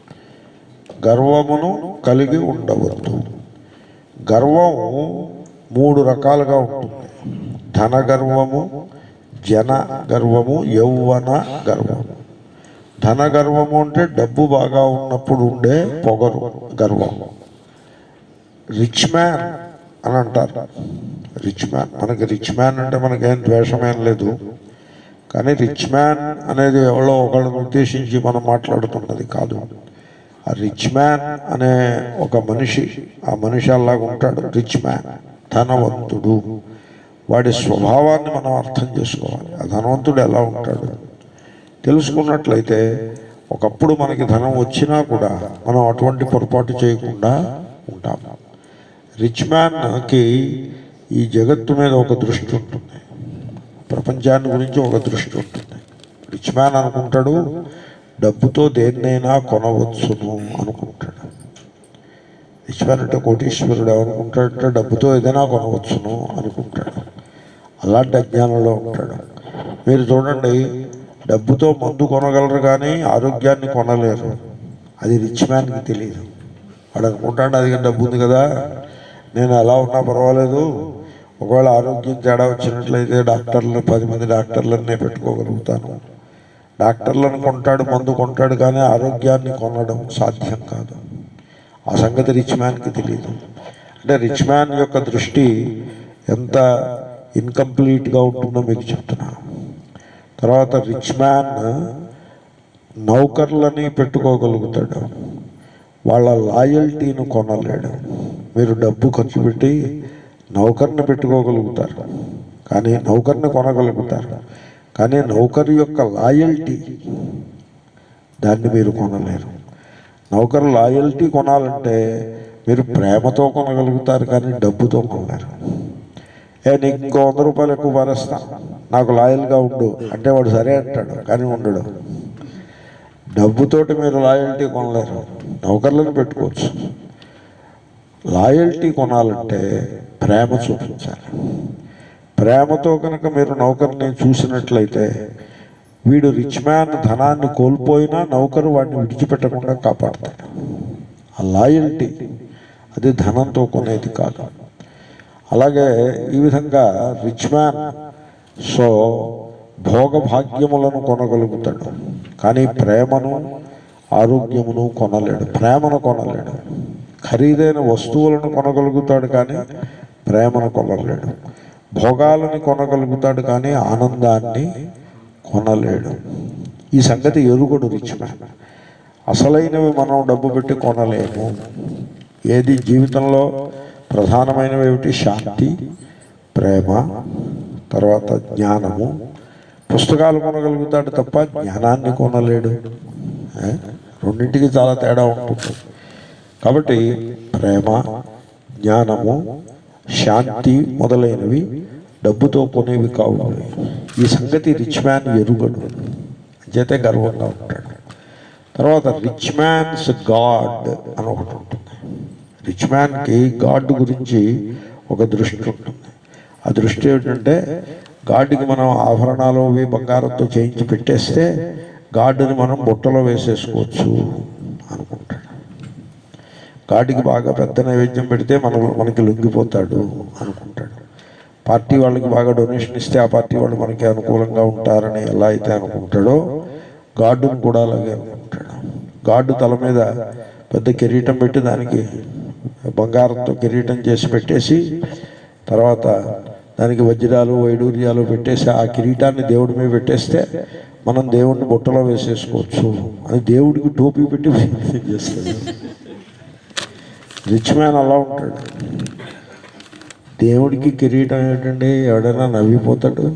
గర్వమును కలిగి ఉండవద్దు గర్వము మూడు రకాలుగా ఉంటుంది ధన గర్వము జన గర్వము యౌవన గర్వము ధన గర్వము అంటే డబ్బు బాగా ఉన్నప్పుడు ఉండే పొగరు గర్వము రిచ్ మ్యాన్ అని అంటారు రిచ్ మ్యాన్ మనకి రిచ్ మ్యాన్ అంటే మనకేం ద్వేషమేం లేదు కానీ రిచ్ మ్యాన్ అనేది ఎవరో ఒకళ్ళని ఉద్దేశించి మనం మాట్లాడుతున్నది కాదు ఆ రిచ్ మ్యాన్ అనే ఒక మనిషి ఆ మనిషి అలాగా ఉంటాడు రిచ్ మ్యాన్ ధనవంతుడు వాడి స్వభావాన్ని మనం అర్థం చేసుకోవాలి ఆ ధనవంతుడు ఎలా ఉంటాడు తెలుసుకున్నట్లయితే ఒకప్పుడు మనకి ధనం వచ్చినా కూడా మనం అటువంటి పొరపాటు చేయకుండా ఉంటాం రిచ్ మ్యాన్కి ఈ జగత్తు మీద ఒక దృష్టి ఉంటుంది ప్రపంచాన్ని గురించి ఒక దృష్టి ఉంటుంది రిచ్ మ్యాన్ అనుకుంటాడు డబ్బుతో దేన్నైనా కొనవచ్చును అనుకుంటాడు రిచ్ మ్యాన్ అంటే కోటీశ్వరుడు ఏమనుకుంటాడంటే డబ్బుతో ఏదైనా కొనవచ్చును అనుకుంటాడు అలాంటి అజ్ఞానంలో ఉంటాడు మీరు చూడండి డబ్బుతో మందు కొనగలరు కానీ ఆరోగ్యాన్ని కొనలేరు అది రిచ్ మ్యాన్కి తెలియదు వాడు అనుకుంటాడు అది డబ్బు ఉంది కదా నేను ఎలా ఉన్నా పర్వాలేదు ఒకవేళ ఆరోగ్యం తేడా వచ్చినట్లయితే డాక్టర్లు పది మంది డాక్టర్లనే పెట్టుకోగలుగుతాను డాక్టర్లను కొంటాడు మందు కొంటాడు కానీ ఆరోగ్యాన్ని కొనడం సాధ్యం కాదు ఆ సంగతి రిచ్ మ్యాన్కి తెలియదు అంటే రిచ్ మ్యాన్ యొక్క దృష్టి ఎంత ఇన్కంప్లీట్గా ఉంటుందో మీకు చెప్తున్నా తర్వాత రిచ్ మ్యాన్ నౌకర్లని పెట్టుకోగలుగుతాడు వాళ్ళ లాయల్టీని కొనలేడు మీరు డబ్బు ఖర్చు పెట్టి నౌకర్ని పెట్టుకోగలుగుతారు కానీ నౌకర్ని కొనగలుగుతారు కానీ నౌకరు యొక్క లాయల్టీ దాన్ని మీరు కొనలేరు నౌకరు లాయల్టీ కొనాలంటే మీరు ప్రేమతో కొనగలుగుతారు కానీ డబ్బుతో కొనలేరు ఏ నీకు ఇంకో వంద రూపాయలు ఎక్కువ పారేస్తాను నాకు లాయల్గా ఉండు అంటే వాడు సరే అంటాడు కానీ ఉండడు డబ్బుతోటి మీరు లాయల్టీ కొనలేరు నౌకర్లను పెట్టుకోవచ్చు లాయల్టీ కొనాలంటే ప్రేమ చూపించాలి ప్రేమతో కనుక మీరు నౌకర్ని చూసినట్లయితే వీడు రిచ్ మ్యాన్ ధనాన్ని కోల్పోయినా నౌకరు వాడిని విడిచిపెట్టకుండా కాపాడతాడు ఆ లాయల్టీ అది ధనంతో కొనేది కాదు అలాగే ఈ విధంగా రిచ్ మ్యాన్ సో భోగభాగ్యములను కొనగలుగుతాడు కానీ ప్రేమను ఆరోగ్యమును కొనలేడు ప్రేమను కొనలేడు ఖరీదైన వస్తువులను కొనగలుగుతాడు కానీ ప్రేమను కొనలేడు భోగాలను కొనగలుగుతాడు కానీ ఆనందాన్ని కొనలేడు ఈ సంగతి ఎరుగుడు రిచ్ మ్యాన్ అసలైనవి మనం డబ్బు పెట్టి కొనలేము ఏది జీవితంలో ప్రధానమైనవి ఏమిటి శాంతి ప్రేమ తర్వాత జ్ఞానము పుస్తకాలు కొనగలుగుతాడు తప్ప జ్ఞానాన్ని కొనలేడు ఏ? రెండింటికి చాలా తేడా ఉంటుంది కాబట్టి ప్రేమ జ్ఞానము శాంతి మొదలైనవి డబ్బుతో కొనేవి కావు ఈ సంగతి రిచ్ మ్యాన్ ఎరుగడు అంచేతే గర్వంగా ఉంటాడు తర్వాత రిచ్ మ్యాన్స్ గాడ్ అని ఒకటి ఉంటుంది రిచ్ మ్యాన్కి గాడ్ గురించి ఒక దృష్టి ఉంటుంది ఆ దృష్టి ఏమిటంటే గాడ్కి మనం ఆభరణాలు అవి బంగారంతో చేయించి పెట్టేస్తే గాడ్ని మనం బుట్టలో వేసేసుకోవచ్చు అనుకుంటాడు గాడికి బాగా పెద్ద నైవేద్యం పెడితే మన మనకి లొంగిపోతాడు అనుకుంటాడు పార్టీ వాళ్ళకి బాగా డొనేషన్ ఇస్తే ఆ పార్టీ వాళ్ళు మనకి అనుకూలంగా ఉంటారని ఎలా అయితే అనుకుంటాడో గాడ్డును కూడా అలాగే అనుకుంటాడు గాడ్డు తల మీద పెద్ద కిరీటం పెట్టి దానికి బంగారంతో కిరీటం చేసి పెట్టేసి తర్వాత దానికి వజ్రాలు వైడూర్యాలు పెట్టేసి ఆ కిరీటాన్ని దేవుడి మీద పెట్టేస్తే మనం దేవుడిని బుట్టలో వేసేసుకోవచ్చు అని దేవుడికి టోపీ పెట్టి చేస్తాడు రిచ్ మ్యాన్ అలా ఉంటాడు దేవుడికి కిరీటం ఏంటండి ఎవడైనా నవ్విపోతాడు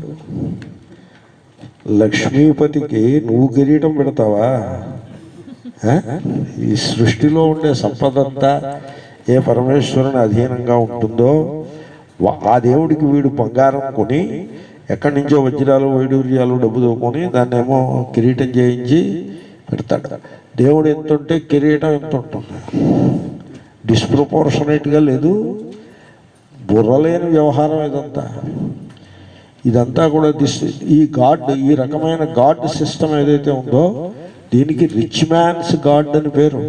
లక్ష్మీపతికి నువ్వు కిరీటం పెడతావా ఆ? ఈ సృష్టిలో ఉండే సంపద అంతా ఏ పరమేశ్వరుని అధీనంగా ఉంటుందో వా- ఆ దేవుడికి వీడు బంగారం కొని ఎక్కడి నుంచో వజ్రాలు వైడూర్యాలు డబ్బు దోకొని దాన్నేమో కిరీటం చేయించి పెడతాడు దేవుడు ఎంత ఉంటే కిరీటం ఎంత ఉంటుంది డిస్ప్రపోర్షనేట్గా లేదు బుర్రలేని వ్యవహారం ఇదంతా ఇదంతా కూడా దిస్ ఈ గాడ్ ఈ రకమైన గాడ్ సిస్టమ్ ఏదైతే ఉందో దీనికి రిచ్ మ్యాన్స్ గాడ్ అని పేరు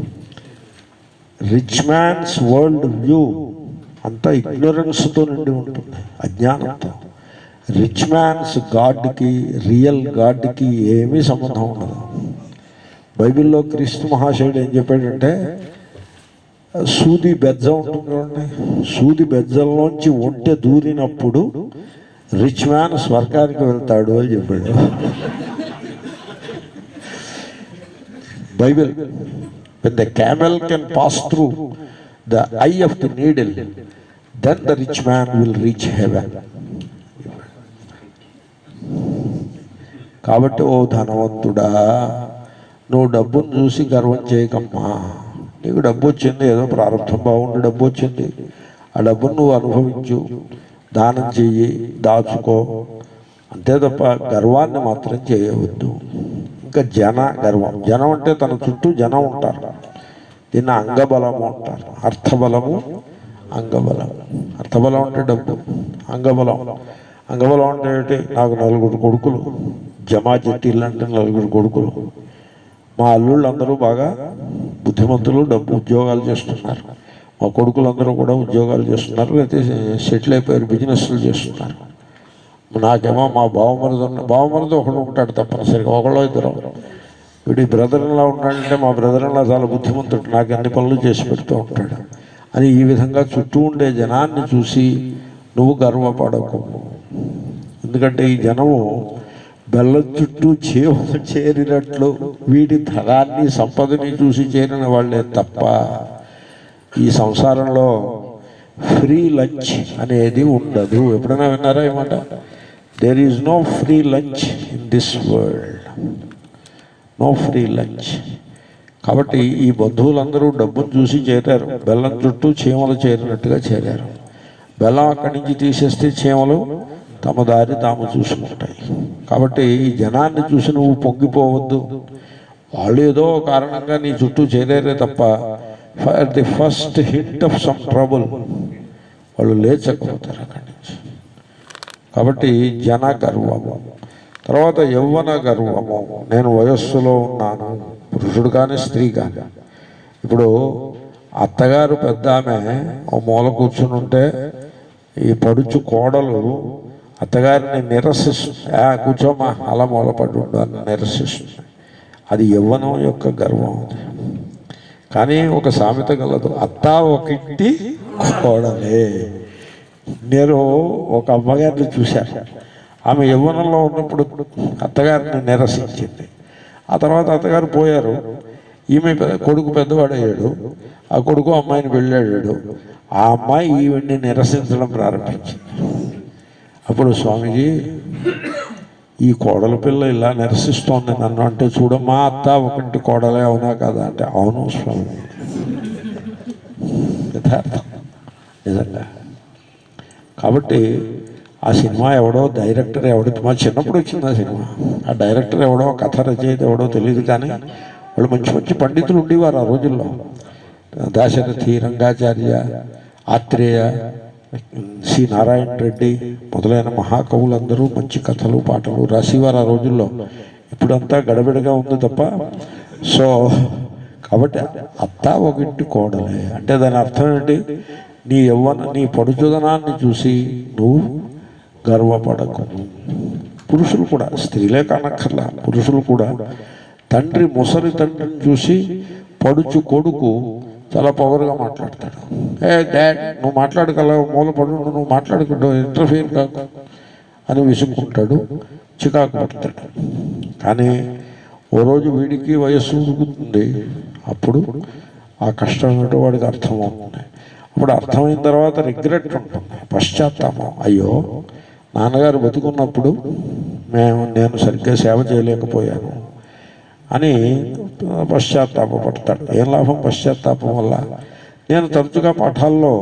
రిచ్ మ్యాన్స్ వరల్డ్ వ్యూ అంతా ఇగ్నోరెన్స్తో నిండి ఉంటుంది అజ్ఞానంతో రిచ్ మ్యాన్స్ గాడ్కి రియల్ గాడ్కి ఏమీ సంబంధం ఉండదు బైబిల్లో క్రీస్తు మహాశయుడు ఏం చెప్పాడంటే సూది బెజ్జ ఉంటుంది చూడండి సూది బెజ్జంలోంచి ఒంటె దూరినప్పుడు రిచ్ మ్యాన్ స్వర్గానికి వెళ్తాడు అని చెప్పాడు Bible when the camel can pass through the eye of the needle then the rich man will reach heaven కాబట్టి ఓ ధనవంతుడా నువ్వు డబ్బును చూసి గర్వం చేయకమ్మా నీకు డబ్బు వచ్చింది ఏదో ప్రారంభం బాగుండి డబ్బు వచ్చింది ఆ డబ్బును నువ్వు అనుభవించు దానం చెయ్యి దాచుకో అంతే తప్ప గర్వాన్ని మాత్రం చేయవద్దు ఇంకా జన గర్వం జనం అంటే తన చుట్టూ జనం ఉంటారు దీన్ని అంగబలము అంటారు అర్థబలము అంగబలం అర్థబలం అంటే డబ్బు అంగబలం అంగబలం అంటే ఏంటి నాకు నలుగురు కొడుకులు జమా జట్టీలు అంటే నలుగురు కొడుకులు మా అల్లుళ్ళు అందరూ బాగా బుద్ధిమంతులు డబ్బు ఉద్యోగాలు చేస్తున్నారు మా కొడుకులందరూ కూడా ఉద్యోగాలు చేస్తున్నారు లేకపోతే సెటిల్ అయిపోయారు బిజినెస్లు చేస్తున్నారు నాకేమో మా బావమరిది ఉన్న బావమరిది ఒకడు ఉంటాడు తప్పనిసరిగా ఒకళ్ళు ఇద్దరు వీడి బ్రదర్లా ఉన్నాడంటే మా బ్రదర్లా చాలా బుద్ధిమంతుడు నాకు అన్ని పనులు చేసి పెడుతూ ఉంటాడు అని ఈ విధంగా చుట్టూ ఉండే జనాన్ని చూసి నువ్వు గర్వపడకు ఎందుకంటే ఈ జనము బెల్లం చుట్టూ చేవ చేరినట్లు వీటి ధనాన్ని సంపదని చూసి చేరిన వాళ్ళే తప్ప ఈ సంసారంలో ఫ్రీ లంచ్ అనేది ఉండదు ఎప్పుడైనా విన్నారా ఏమాట there is no free lunch in this world no free lunch కాబట్టి ఈ బంధువులందరూ డబ్బును చూసి చేరారు బెల్లం చుట్టూ చీమలు చేరినట్టుగా చేరారు బెల్లం అక్కడి నుంచి తీసేస్తే చీమలు తమ దారి తాము చూసుకుంటాయి కాబట్టి ఈ జనాన్ని చూసి నువ్వు పొంగిపోవద్దు వాళ్ళు ఏదో కారణంగా నీ చుట్టూ చేరారే తప్ప for the first hit of some trouble వాళ్ళు లేచకపోతారు అక్కడి నుంచి కాబట్టి జన గర్వము తర్వాత యవ్వన గర్వము నేను వయస్సులో ఉన్నాను పురుషుడు కానీ స్త్రీ కానీ ఇప్పుడు అత్తగారు పెద్ద ఆమె ఓ మూల కూర్చుని ఉంటే ఈ పడుచు కోడలు అత్తగారిని నిరసిస్తుంది "ఆ, కూర్చోమా అలా మూలపడి ఉండు అని నిరసిస్తుంది అది యవ్వనం యొక్క గర్వం అది కానీ ఒక సామెత గలదు అత్త ఒక ఇంటి కోడలే నేను ఒక అమ్మగారిని చూశాను ఆమె యవ్వనంలో ఉన్నప్పుడు అత్తగారిని నిరసించింది ఆ తర్వాత అత్తగారు పోయారు ఈమె పె- కొడుకు పెద్దవాడయ్యాడు ఆ కొడుకు అమ్మాయిని వెళ్ళాడు ఆ అమ్మాయి ఈవిడ్ని నిరసించడం ప్రారంభించింది అప్పుడు స్వామీజీ ఈ కోడల పిల్ల ఇలా నిరసిస్తోంది నన్ను అంటే చూడమ్మా అత్త ఒకటి కోడలే అవునా కదా అంటే అవును స్వామి యథార్థం నిజంగా కాబట్టి ఆ సినిమా ఎవడో డైరెక్టర్ ఎవడో మా చిన్నప్పుడు వచ్చింది ఆ సినిమా ఆ డైరెక్టర్ ఎవడో కథ రచయిత ఎవడో తెలియదు కానీ వాళ్ళు మంచి మంచి పండితులు ఉండేవారు ఆ రోజుల్లో దాశరథి రంగాచార్య ఆత్రేయ సి నారాయణ రెడ్డి మొదలైన మహాకవులందరూ మంచి కథలు పాటలు రాసేవారు ఆ రోజుల్లో ఇప్పుడంతా గడబిడగా ఉంది తప్ప సో కాబట్టి అత్త ఒకటి కోడలే అంటే దాని అర్థం ఏంటి నీ యవ్వన నీ పడుచుదనాన్ని చూసి నువ్వు గర్వపడకు పురుషులు కూడా స్త్రీలే కానక్కర్లా పురుషులు కూడా తండ్రి ముసలి తండ్రిని చూసి పడుచు కొడుకు చాలా పొగరుగా మాట్లాడతాడు ఏ డాడ్ నువ్వు మాట్లాడగల మూలపడు నువ్వు మాట్లాడకుండా ఇంటర్ఫియర్ కాకు అని విసుక్కుంటాడు చికాకు పడతాడు కానీ ఓ రోజు వీడికి వయస్సు ఉడుకుతుంది అప్పుడు ఆ కష్టం ఏమిటో వాడికి అర్థమవుతుంది అప్పుడు అర్థమైన తర్వాత రిగ్రెట్ ఉంటుంది పశ్చాత్తాపం అయ్యో నాన్నగారు బతుకున్నప్పుడు మేము నేను సరిగ్గా సేవ చేయలేకపోయాను అని పశ్చాత్తాపడతాడు ఏం లాభం పశ్చాత్తాపం వల్ల నేను తరచుగా పాఠాల్లో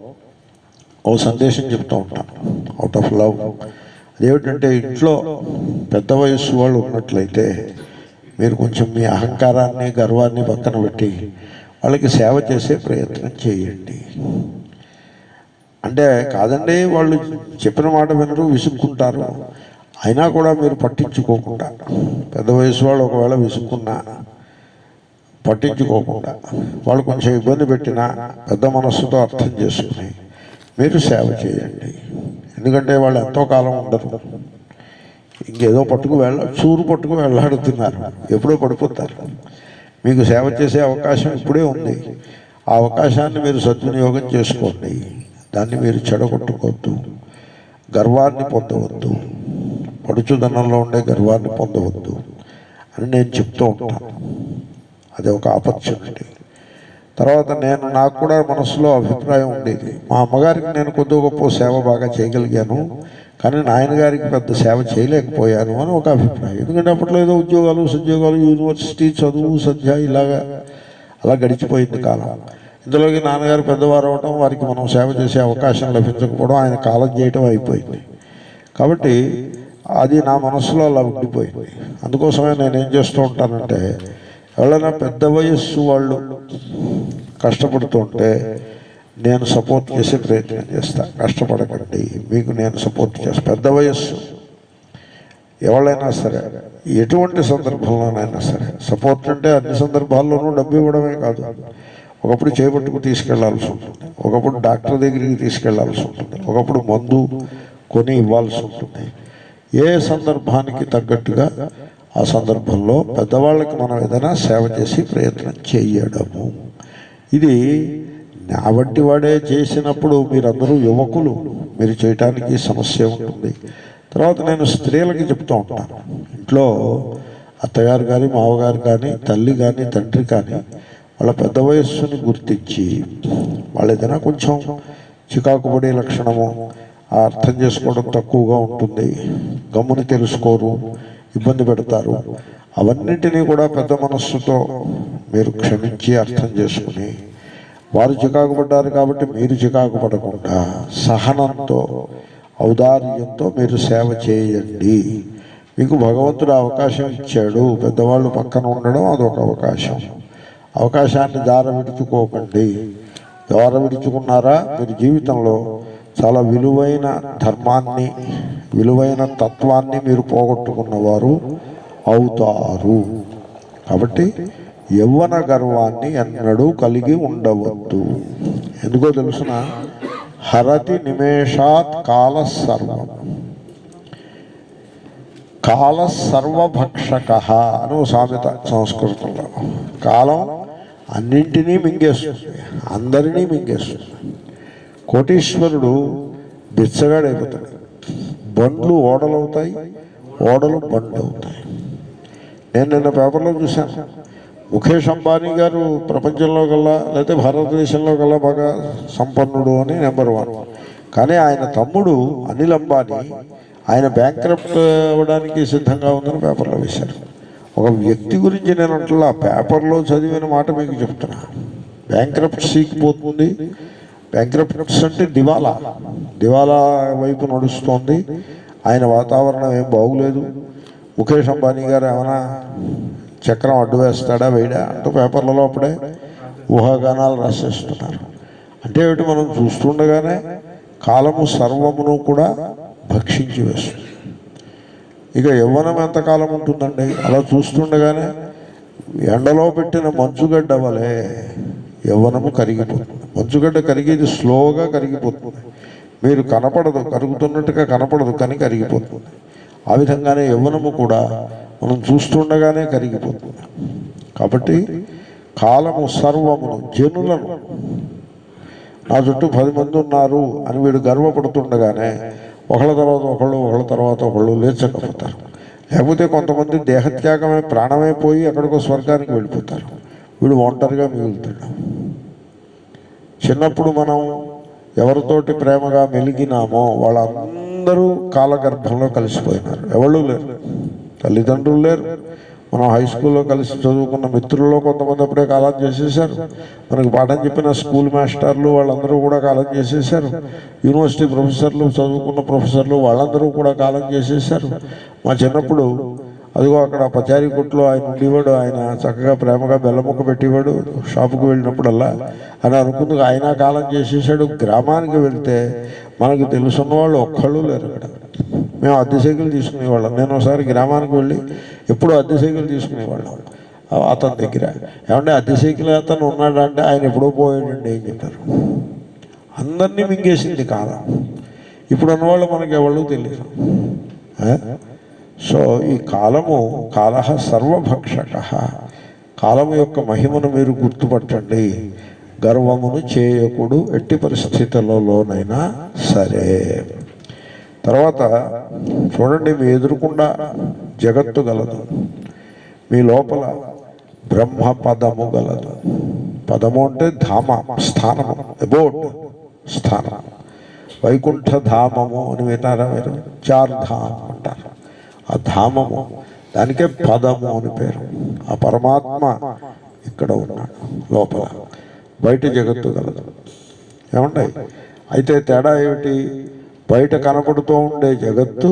ఓ సందేశం చెప్తూ ఉంటాను అవుట్ ఆఫ్ లవ్ అదేమిటంటే ఇంట్లో పెద్ద వయస్సు వాళ్ళు ఉన్నట్లయితే మీరు కొంచెం మీ అహంకారాన్ని గర్వాన్ని పక్కన పెట్టి వాళ్ళకి సేవ చేసే ప్రయత్నం చేయండి అంటే కాదండి వాళ్ళు చెప్పిన మాట వినరు విసుక్కుంటారు అయినా కూడా మీరు పట్టించుకోకుండా పెద్ద వయసు వాళ్ళు ఒకవేళ విసుక్కున్నా పట్టించుకోకుండా వాళ్ళు కొంచెం ఇబ్బంది పెట్టినా పెద్ద మనస్సుతో అర్థం చేసుకుని మీరు సేవ చేయండి ఎందుకంటే వాళ్ళు ఎంతో కాలం ఉండరు ఇంకేదో పట్టుకు వెళ్ళ చూరు పట్టుకు వెళ్ళాడుతున్నారు ఎప్పుడో పడిపోతారు మీకు సేవ చేసే అవకాశం ఇప్పుడే ఉంది ఆ అవకాశాన్ని మీరు సద్వినియోగం చేసుకోండి దాన్ని మీరు చెడగొట్టుకోవద్దు గర్వాన్ని పొందవద్దు పడుచుదనంలో ఉండే గర్వాన్ని పొందవద్దు అని నేను చెప్తూ ఉంటాను అది ఒక ఆపర్చునిటీ తర్వాత నేను నాకు కూడా మనసులో అభిప్రాయం ఉండేది మా అమ్మగారికి నేను కొద్ది గొప్ప సేవ బాగా చేయగలిగాను కానీ నాయనగారికి పెద్ద సేవ చేయలేకపోయాను అని ఒక అభిప్రాయం ఎందుకంటే అప్పట్లో ఏదో ఉద్యోగాలు ఉద్యోగాలు యూనివర్సిటీ చదువు సంధ్య ఇలాగా అలా గడిచిపోయింది కాలం ఇందులోకి నాన్నగారు పెద్దవారు అవడం వారికి మనం సేవ చేసే అవకాశం లభించకపోవడం ఆయన కాలం చేయటం అయిపోయింది కాబట్టి అది నా మనసులో అలా ఉండిపోయింది అందుకోసమే నేను ఏం చేస్తూ ఉంటానంటే ఎవరైనా పెద్ద వయస్సు వాళ్ళు కష్టపడుతుంటే నేను సపోర్ట్ చేసే ప్రయత్నం చేస్తా కష్టపడకండి మీకు నేను సపోర్ట్ చేస్తా పెద్ద వయస్సు ఎవరైనా సరే ఎటువంటి సందర్భంలోనైనా సరే సపోర్ట్ అంటే అన్ని సందర్భాల్లోనూ డబ్బు ఇవ్వడమే కాదు ఒకప్పుడు చేపట్టుకు తీసుకెళ్లాల్సి ఉంటుంది ఒకప్పుడు డాక్టర్ దగ్గరికి తీసుకెళ్లాల్సి ఉంటుంది ఒకప్పుడు మందు కొని ఇవ్వాల్సి ఉంటుంది ఏ సందర్భానికి తగ్గట్టుగా ఆ సందర్భంలో పెద్దవాళ్ళకి మనం ఏదైనా సేవ చేసి ప్రయత్నం చేయడము ఇది నా వంటి వాడే చేసినప్పుడు మీరందరూ యువకులు మీరు చేయటానికి సమస్య ఉంటుంది తర్వాత నేను స్త్రీలకి చెప్తూ ఉంటాను ఇంట్లో అత్తగారు కానీ మామగారు కానీ తల్లి కానీ తండ్రి కానీ వాళ్ళ పెద్ద వయస్సుని గుర్తించి వాళ్ళు ఏదైనా కొంచెం చికాకు పడే లక్షణము ఆ అర్థం చేసుకోవడం తక్కువగా ఉంటుంది గమ్ముని తెలుసుకోరు ఇబ్బంది పెడతారు అవన్నిటినీ కూడా పెద్ద మనస్సుతో మీరు క్షమించి అర్థం చేసుకుని వారు చికాకు పడ్డారు కాబట్టి మీరు చికాకు పడకుండా సహనంతో ఔదార్యంతో మీరు సేవ చేయండి మీకు భగవంతుడు అవకాశం ఇచ్చాడు పెద్దవాళ్ళు పక్కన ఉండడం అదొక అవకాశం అవకాశాన్ని దార విడుచుకోకండి దార విడుచుకున్నారా మీరు జీవితంలో చాలా విలువైన ధర్మాన్ని విలువైన తత్వాన్ని మీరు పోగొట్టుకున్నవారు అవుతారు కాబట్టి యవ్వన గర్వాన్ని ఎన్నడూ కలిగి ఉండవద్దు ఎందుకో తెలుసిన హరతి నిమేషాత్ కాల సర్వం కాల సర్వభక్షక అని ఓ సామెత సంస్కృతంలో కాలం అన్నింటినీ మింగేస్తుంది అందరినీ మింగేస్తుంది కోటీశ్వరుడు బిచ్చగాడైపోతాడు బండ్లు ఓడలవుతాయి ఓడలు బండ్లు అవుతాయి నేను నిన్న పేపర్లో చూశాను ముఖేష్ అంబానీ గారు ప్రపంచంలో కల్లా లేకపోతే భారతదేశంలో కల్లా బాగా సంపన్నుడు అని నెంబర్ వన్ కానీ ఆయన తమ్ముడు అనిల్ అంబానీ ఆయన బ్యాంక్రప్ట్ అవ్వడానికి సిద్ధంగా ఉందని పేపర్లో వేశారు ఒక వ్యక్తి గురించి నేను అంటున్నా పేపర్లో చదివిన మాట మీకు చెప్తున్నా బ్యాంక్రప్ట్ పోతుంది బ్యాంక్రప్ట్స్ అంటే దివాలా దివాలా వైపు నడుస్తోంది ఆయన వాతావరణం ఏం బాగులేదు ముఖేష్ అంబానీ గారు ఏమైనా చక్రం అడ్డు వేస్తాడా వేయడా అంటూ పేపర్లలో అప్పుడే ఊహాగానాలు రాసేస్తున్నారు అంటే ఏమిటి మనం చూస్తుండగానే కాలము సర్వమును కూడా భక్షించి వేస్తుంది ఇక యవ్వనం ఎంతకాలం ఉంటుందండి అలా చూస్తుండగానే ఎండలో పెట్టిన మంచుగడ్డ వలె యవ్వనము కరిగిపోతుంది మంచుగడ్డ కరిగేది స్లోగా కరిగిపోతుంది మీరు కనపడదు కరుగుతున్నట్టుగా కనపడదు కానీ కరిగిపోతుంది ఆ విధంగానే యవ్వనము కూడా మనం చూస్తుండగానే కరిగిపోతుంది కాబట్టి కాలము సర్వమును జనులను నా చుట్టూ పది మంది ఉన్నారు అని వీడు గర్వపడుతుండగానే ఒకళ్ళ తర్వాత ఒకళ్ళు ఒకళ్ళ తర్వాత ఒకళ్ళు లేచకపోతారు లేకపోతే కొంతమంది దేహత్యాగమే ప్రాణమే పోయి అక్కడికో స్వర్గానికి వెళ్ళిపోతారు వీడు ఒంటరిగా మిగులుతాడు చిన్నప్పుడు మనం ఎవరితోటి ప్రేమగా మెలిగినామో వాళ్ళందరూ కాలగర్భంలో కలిసిపోయినారు ఎవళ్ళు లేరు తల్లిదండ్రులు లేరు మనం హై స్కూల్లో కలిసి చదువుకున్న మిత్రుల్లో కొంతమంది అప్పుడే కాలం చేసేసారు మనకు పాఠం చెప్పిన స్కూల్ మాస్టర్లు వాళ్ళందరూ కూడా కాలం చేసేసారు యూనివర్సిటీ ప్రొఫెసర్లు చదువుకున్న ప్రొఫెసర్లు వాళ్ళందరూ కూడా కాలం చేసేసారు మా చిన్నప్పుడు అదిగో అక్కడ పచారీ కొట్లో ఆయన ఉండేవాడు ఆయన చక్కగా ప్రేమగా బెల్లముక్క పెట్టేవాడు షాపుకి వెళ్ళినప్పుడల్లా అని అనుకుంది ఆయన కాలం చేసేసాడు గ్రామానికి వెళ్తే మనకు తెలుసున్న వాళ్ళు ఒక్కళ్ళు లేరు అక్కడ మేము అద్దె సైకిల్ తీసుకునేవాళ్ళం నేను ఒకసారి గ్రామానికి వెళ్ళి ఎప్పుడు అద్దె సైకిల్ తీసుకునేవాళ్ళం ఆ- అతని దగ్గర ఏమంటే అద్దె సైకిల్ అతను ఉన్నాడంటే ఆయన ఎప్పుడో పోయాడండి ఏం చెప్పారు అందరినీ మింగేసింది కాలం ఇప్పుడు ఉన్నవాళ్ళు మనకి ఎవరు తెలియదు ఆ? సో ఈ కాలము కాల సర్వభక్షక కాలము యొక్క మహిమను మీరు గుర్తుపట్టండి గర్వమును చేయకుడు ఎట్టి పరిస్థితులలోనైనా సరే తర్వాత చూడండి మీ ఎదురుకుండా జగత్తు గలదు మీ లోపల బ్రహ్మ పదము గలదు పదము అంటే ధామ స్థానము అబౌట్ స్థానం వైకుంఠ ధామము అని విన్నారా మీరు చార్ ధామ్ అంటారు ఆ ధామము దానికే పదము అని పేరు ఆ పరమాత్మ ఇక్కడ ఉన్నాడు లోపల బయట జగత్తు గలదు ఏమండి అయితే తేడా ఏమిటి బయట కనపడుతూ ఉండే జగత్తు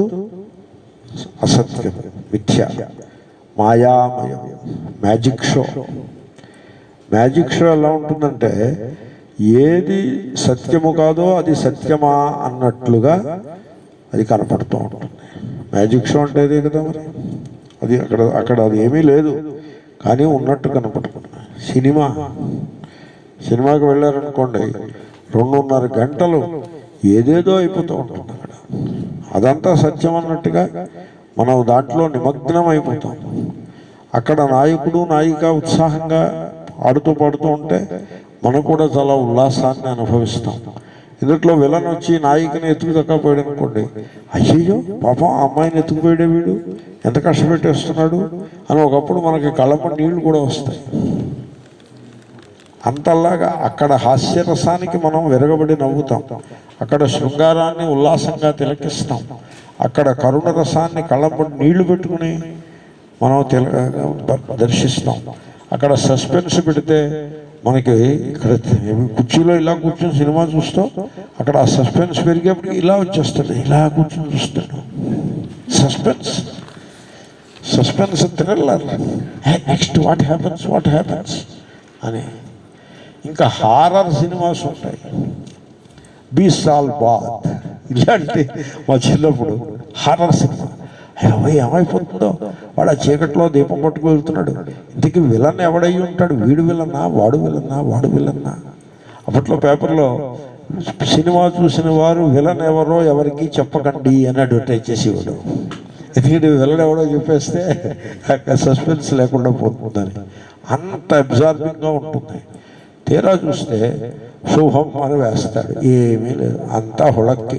అసత్యం మిథ్య మాయామయం మ్యాజిక్ షో మ్యాజిక్ షో ఎలా ఉంటుందంటే ఏది సత్యము కాదో అది సత్యమా అన్నట్లుగా అది కనపడుతూ ఉంటుంది మ్యాజిక్ షో అంటే అదే కదా మరి అది అక్కడ అక్కడ అది ఏమీ లేదు కానీ ఉన్నట్టు కనపడుతుంది సినిమా సినిమాకి వెళ్ళారనుకోండి రెండున్నర గంటలు ఏదేదో అయిపోతూ ఉంటుంది అక్కడ అదంతా సత్యం అన్నట్టుగా మనం దాంట్లో నిమగ్నం అయిపోతాం అక్కడ నాయకుడు నాయిక ఉత్సాహంగా ఆడుతూ పాడుతూ ఉంటే మనం కూడా చాలా ఉల్లాసాన్ని అనుభవిస్తాం ఇందులో విలన్ వచ్చి నాయికని ఎత్తుకు తక్కపోయాడు అనుకోండి అయ్యయ్యో పాపం ఆ అమ్మాయిని ఎత్తుకుపోయాడే వీడు ఎంత కష్టపెట్టేస్తున్నాడు అని ఒకప్పుడు మనకి కళ్ళమ్మ నీళ్లు కూడా వస్తాయి అంతలాగా అక్కడ హాస్యరసానికి మనం విరగబడి నవ్వుతాం అక్కడ శృంగారాన్ని ఉల్లాసంగా తిలకిస్తాం అక్కడ కరుణ రసాన్ని కళ్ళబడి నీళ్లు పెట్టుకుని మనం తిల దర్శిస్తాం అక్కడ సస్పెన్స్ పెడితే మనకి ఇక్కడ కుర్చీలో ఇలా కూర్చొని సినిమా చూస్తాం అక్కడ ఆ సస్పెన్స్ పెరిగేప్పటికి ఇలా వచ్చేస్తాడు ఇలా కూర్చొని చూస్తాడు suspense suspense thriller next what happens what happens అని ఇంకా హారర్ సినిమాస్ ఉంటాయి బీసాల్ బాత్ ఇలాంటి మా చిన్నప్పుడు హారర్ సినిమా అయ్యో ఏమైపోతుందో వాడు ఆ చీకట్లో దీపం పట్టుకు వెళ్తున్నాడు ఇంతకీ విలన్ ఎవడై ఉంటాడు వీడు విలన్నా వాడు విలన్నా వాడు విలన్నా అప్పట్లో పేపర్లో సినిమా చూసిన వారు విలన్ ఎవరో ఎవరికి చెప్పకండి అని అడ్వర్టైజ్ చేసేవాడు ఎందుకంటే విలన్ ఎవడో చెప్పేస్తే సస్పెన్స్ లేకుండా పోతుందని అంత అబ్జార్బింగ్గా ఉంటుంది తీరా చూస్తే శుభం అని వేస్తాడు ఏమీ లేదు అంతా హుళక్కి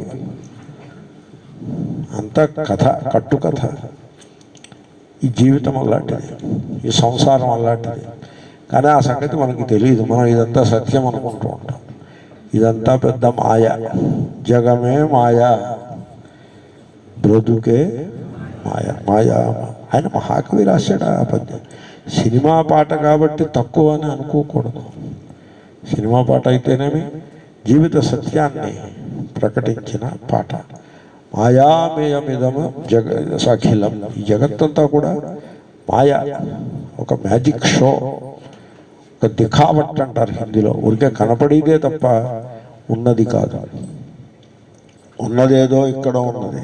అంతా కథ కట్టు కథ ఈ జీవితం అలాంటిది ఈ సంసారం అలాంటిది కానీ ఆ సంగతి మనకి తెలియదు మనం ఇదంతా సత్యం అనుకుంటూ ఉంటాం ఇదంతా పెద్ద మాయ జగమే మాయ బ్రతుకే మాయ మాయ ఆయన మహాకవి రాశాడు ఆ పద్యం సినిమా పాట కాబట్టి తక్కువ అని అనుకోకూడదు సినిమా పాట అయితేనేమి జీవిత సత్యాన్ని ప్రకటించిన పాట మాయామయమిదము జగ సఖిలం ఈ జగత్తంతా కూడా మాయ ఒక మ్యాజిక్ షో ఒక దిఖావట్ అంటారు హిందీలో ఊరికే కనపడేదే తప్ప ఉన్నది కాదు ఉన్నదేదో ఇక్కడ ఉన్నది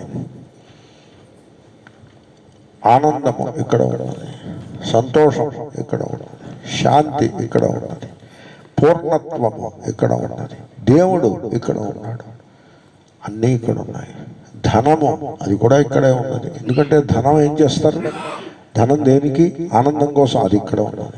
ఆనందము ఇక్కడ ఉన్నది సంతోషం ఇక్కడ ఉన్నది శాంతి ఇక్కడ ఉన్నది పూర్ణత్వము ఇక్కడ ఉన్నది దేవుడు ఇక్కడ ఉన్నాడు అన్నీ ఇక్కడ ఉన్నాయి ధనము అది కూడా ఇక్కడే ఉన్నది ఎందుకంటే ధనం ఏం చేస్తారు ధనం దేనికి ఆనందం కోసం అది ఇక్కడ ఉన్నది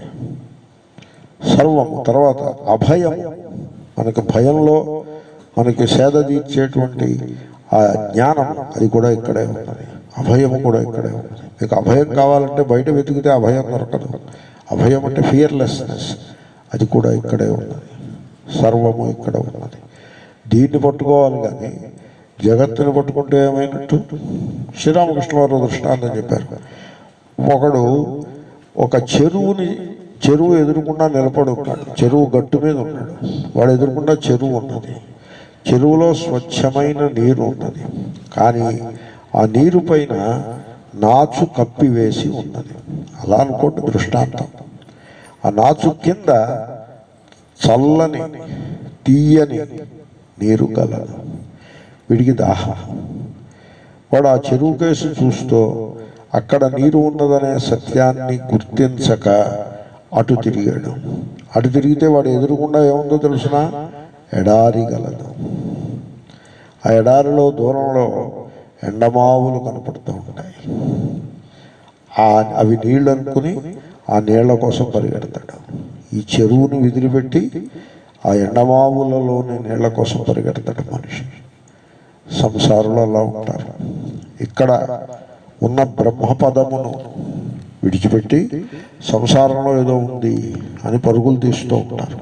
సర్వము తర్వాత అభయం మనకి భయంలో మనకి సేద తీర్చేటువంటి ఆ జ్ఞానం అది కూడా ఇక్కడే ఉన్నది అభయము కూడా ఇక్కడే ఉన్నది మీకు అభయం కావాలంటే బయట వెతికితే అభయం దొరకదు అభయం అంటే ఫియర్లెస్నెస్ అది కూడా ఇక్కడే ఉన్నది సర్వము ఇక్కడ ఉన్నది దీన్ని పట్టుకోవాలి కానీ జగత్తుని పట్టుకుంటే ఏమైనట్టు శ్రీరామకృష్ణ వారు దృష్టాంతం చెప్పారు ఒకడు ఒక చెరువుని చెరువు ఎదురుకుండా నిలబడి ఉన్నాడు చెరువు గట్టు మీద ఉన్నాడు వాడు ఎదురుకుండా చెరువు ఉన్నది చెరువులో స్వచ్ఛమైన నీరు ఉన్నది కానీ ఆ నీరు పైన నాచు కప్పివేసి ఉన్నది అలా అనుకోండి దృష్టాంతం ఆ నాచు కింద చల్లని తీయని నీరు గలదు వీడికి దాహం వాడు ఆ చెరువు కేసు చూస్తూ అక్కడ నీరు ఉన్నదనే సత్యాన్ని గుర్తించక అటు తిరిగాడు అటు తిరిగితే వాడు ఎదురుకుండా ఏముందో తెలుసిన ఎడారి గలదు ఆ ఎడారిలో దూరంలో ఎండమావులు కనపడుతూ ఉంటాయి ఆ అవి నీళ్ళు అనుకుని ఆ నీళ్ల కోసం పరిగెడతాడు ఈ చెరువుని విదిలిపెట్టి ఆ ఎండమావులలోని నీళ్ల కోసం పరిగెడతాడు మనిషి సంసారంలో అలా ఉంటారు ఇక్కడ ఉన్న బ్రహ్మపదమును విడిచిపెట్టి సంసారంలో ఏదో ఉంది అని పరుగులు తీస్తూ ఉంటారు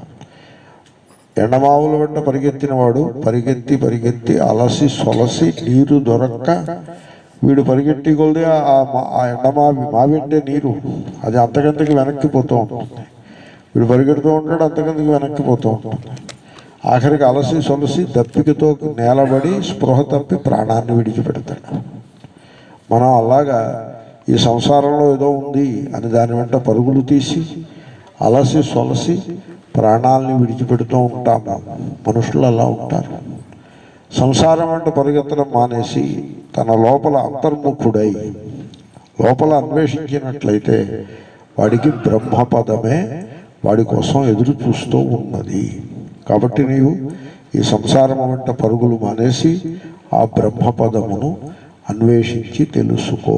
ఎండమావుల వెంట పరిగెత్తిన వాడు పరిగెత్తి పరిగెత్తి అలసి సొలసి నీరు దొరక్క వీడు పరిగెట్టి కొలిది ఆ మా- ఆ ఎండమావి మావి అంటే నీరు అది అంతకంతకి వెనక్కి పోతూ ఉంటుంది వీడు పరిగెడుతూ ఉంటాడు అంతకంతకి వెనక్కి పోతూ ఉంటుంది ఆఖరికి అలసి సొలసి దప్పికతో నేలబడి స్పృహ తప్పి ప్రాణాన్ని విడిచిపెడతాడు మనం అలాగా ఈ సంసారంలో ఏదో ఉంది అని దాని వెంట పరుగులు తీసి అలసి సొలసి ప్రాణాలని విడిచిపెడుతూ ఉంటాము మనుషులు అలా ఉంటారు సంసారం వెంట పరిగెత్తడం మానేసి తన లోపల అంతర్ముఖుడై లోపల అన్వేషించినట్లయితే వాడికి బ్రహ్మపదమే వాడి కోసం ఎదురు చూస్తూ ఉన్నది కాబట్టి నీవు ఈ సంసారం వెంట పరుగులు మానేసి ఆ బ్రహ్మపదమును అన్వేషించి తెలుసుకో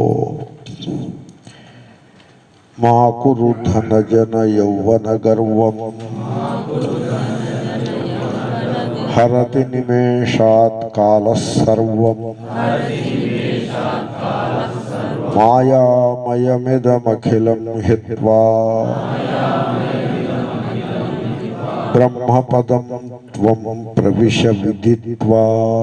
మా కురు ధన జన యౌవన గర్వం హరతి నిమేషాత్ కాల సర్వం మాయామయమిదమఖిలం హిత్వా బ్రహ్మపదం త్వం ప్రవిశ విదిత్వా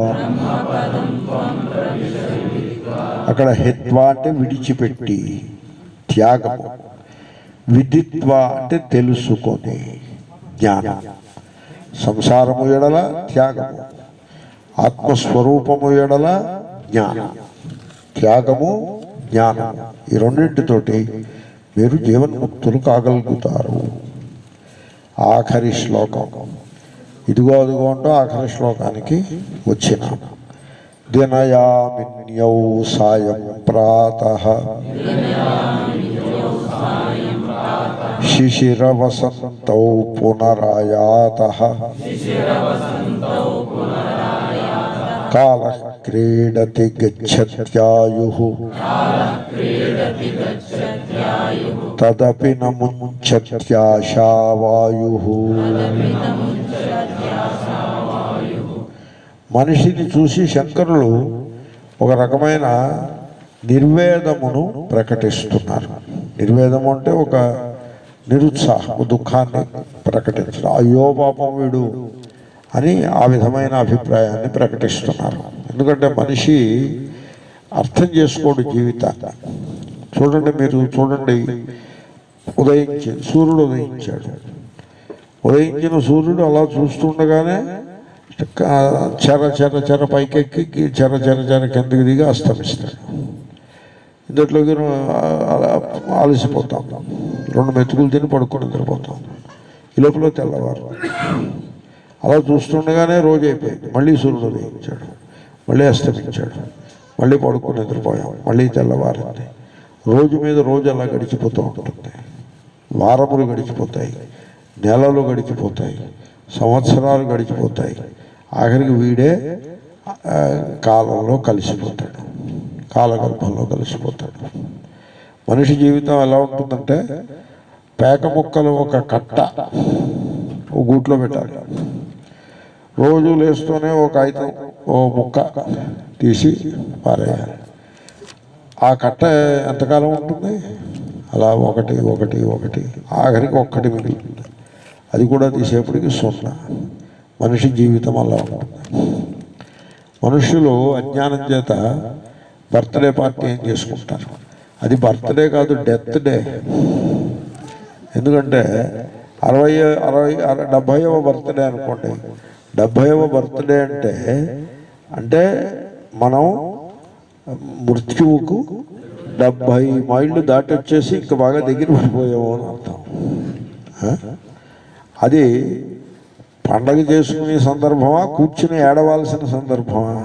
అక్కడ హిత్వా అంటే విడిచిపెట్టి త్యాగము విదిత్వ అంటే తెలుసుకొని జ్ఞానం సంసారము ఎడల త్యాగము ఆత్మస్వరూపము ఎడల జ్ఞానం త్యాగము జ్ఞానం ఈ రెండింటితోటి మీరు జీవన్ముక్తులు కాగలుగుతారు ఆఖరి శ్లోకం ఇదిగో అదిగో అంటూ ఆఖరి శ్లోకానికి వచ్చినాము దినయామిన్యౌ సాయం ప్రాతః శిశిరవసంతౌ పునరాయాతః కాల క్రీడతి గచ్చత్యాయుః తదపి న ముంచత్యాశావాయుః మనిషిని చూసి శంకరులు ఒక రకమైన నిర్వేదమును ప్రకటిస్తున్నారు నిర్వేదము అంటే ఒక నిరుత్సాహం దుఃఖాన్ని ప్రకటించడం అయ్యో పాపం వీడు అని ఆ విధమైన అభిప్రాయాన్ని ప్రకటిస్తున్నారు ఎందుకంటే మనిషి అర్థం చేసుకోడు జీవితాన్ని చూడండి మీరు చూడండి ఉదయించి సూర్యుడు ఉదయించాడు ఉదయించిన సూర్యుడు అలా చూస్తుండగానే చెర చెర చెర పైకెక్కి చెర చెర చెర కిందకి దిగి అస్తమిస్తాడు ఇంతట్లోకి అలా ఆలసిపోతాం రెండు మెతుకులు తిని పడుకొని నిద్రపోతాం ఈ లోపల తెల్లవారు అలా చూస్తుండగానే రోజు అయిపోయింది మళ్ళీ సూర్యుడు ఉదయించాడు మళ్ళీ అస్తమించాడు మళ్ళీ పడుకొని నిద్రపోయాం మళ్ళీ తెల్లవారింది రోజు మీద రోజు అలా గడిచిపోతూ ఉంటుంది వారములు గడిచిపోతాయి నెలలు గడిచిపోతాయి సంవత్సరాలు గడిచిపోతాయి ఆఖరికి వీడే ఆ, కాలంలో కలిసిపోతాడు కాలగర్భంలో కలిసిపోతాడు మనిషి జీవితం ఎలా ఉంటుందంటే పేక ముక్కలు ఒక కట్ట ఒక గూట్లో పెట్టాలి రోజు లేస్తూనే ఒక ఐతం ఓ ముక్క తీసి పారేయాలి ఆ కట్ట ఎంతకాలం ఉంటుంది అలా ఒకటి ఒకటి ఒకటి ఆఖరికి ఒక్కటి మిగులుతుంది అది కూడా తీసేపటికి సున్నా మనిషి జీవితం అలా ఉంటుంది మనుషులు అజ్ఞానం చేత బర్త్డే పార్టీ ఏం చేసుకుంటారు అది బర్త్డే కాదు డెత్ డే ఎందుకంటే అరవై అరవై అర- డెబ్భైవ బర్త్డే అనుకోండి డెబ్భైవ బర్త్డే అంటే అంటే మనం మృత్యువుకు డెబ్భై మైళ్ళు దాటి వచ్చేసి ఇంకా బాగా దగ్గర పడిపోయాము అని అర్థం ఆ? అది పండగ చేసుకునే సందర్భమా కూర్చుని ఏడవాల్సిన సందర్భమా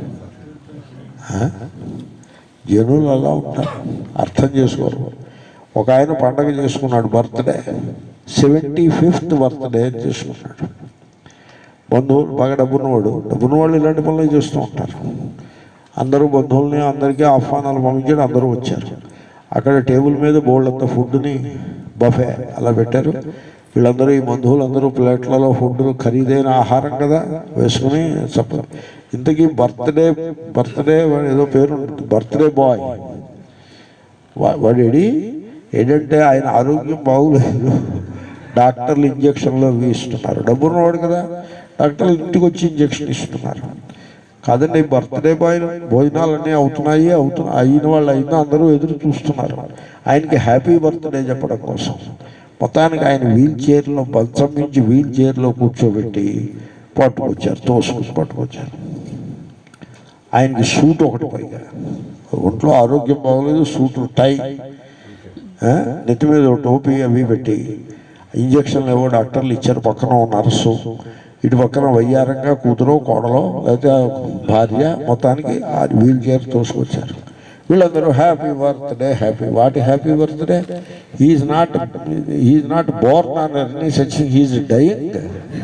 ఆ? జనులు అలా ఉంటారు అర్థం చేసుకోరు ఒక ఆయన పండగ చేసుకున్నాడు బర్త్డే సెవెంటీ ఫిఫ్త్ బర్త్డే అని చేసుకున్నాడు బంధువులు బాగా డబ్బున్నవాడు డబ్బున్నవాళ్ళు ఇలాంటి పనులు చేస్తూ ఉంటారు అందరూ బంధువుల్ని అందరికీ ఆహ్వానాలు పంపించాడు అందరూ వచ్చారు అక్కడ టేబుల్ మీద బోల్డంత ఫుడ్ని బఫే అలా పెట్టారు వీళ్ళందరూ ఈ బంధువులందరూ ప్లేట్లలో ఫుడ్ ఖరీదైన ఆహారం కదా వేసుకుని చెప్ప ఇంతకీ బర్త్డే బర్త్డే వాడు ఏదో పేరు ఉంటుంది బర్త్డే బాయ్ వాడు ఏడి ఏంటంటే ఆయన ఆరోగ్యం బాగులేదు డాక్టర్లు ఇంజక్షన్లు అవి ఇస్తున్నారు డబ్బు ఉన్నవాడు కదా డాక్టర్లు ఇంటికి వచ్చి ఇంజక్షన్ ఇస్తున్నారు కాదండి బర్త్డే బాయ్ భోజనాలన్నీ అవుతున్నాయి అవుతున్నా అయిన వాళ్ళు అయినా అందరూ ఎదురు చూస్తున్నారు ఆయనకి హ్యాపీ బర్త్డే చెప్పడం కోసం మొత్తానికి ఆయన వీల్ చైర్లో బల్సం నుంచి వీల్ చైర్లో కూర్చోబెట్టి పట్టుకొచ్చారు తోసుకుని పట్టుకొచ్చారు ఆయనకి సూట్ ఒకటి పైగా ఒంట్లో ఆరోగ్యం బాగోలేదు సూటు టై ఆ, నెత్తి మీద ఒక టోపీ అవి పెట్టి ఇంజక్షన్లు ఏవో డాక్టర్లు ఇచ్చారు పక్కన ఓ నర్సు ఇటు పక్కన వయ్యారంగా కూతురు కోడలో లేకపోతే భార్య మొత్తానికి ఆ వీల్ చైర్ తోసుకొచ్చారు వీళ్ళందరూ హ్యాపీ బర్త్డే హ్యాపీ వాటి happy birthday he's not he's not born on any such he's dying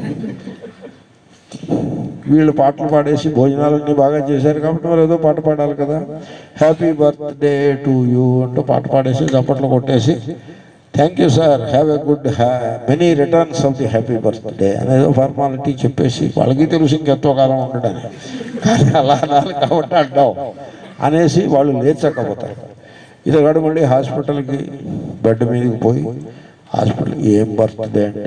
వీళ్ళు పాటలు పాడేసి భోజనాలన్నీ బాగా చేశారు కాబట్టి మరి ఏదో పాట పాడాలి కదా హ్యాపీ బర్త్డే టు యూ అంటూ పాట పాడేసి చప్పట్లు కొట్టేసి thank you sir have a good many returns of the happy birthday అనేదో ఫార్మాలిటీ చెప్పేసి వాళ్ళకి తెలుసు ఇంకెంతో కాలం ఉండడని కానీ అలా అనాలి కాబట్టి అంటాం అనేసి వాళ్ళు లేచకపోతారు ఇతగాడు మళ్ళీ హాస్పిటల్కి బెడ్ మీదకి పోయి హాస్పిటల్ ఏం బర్త్డే అండి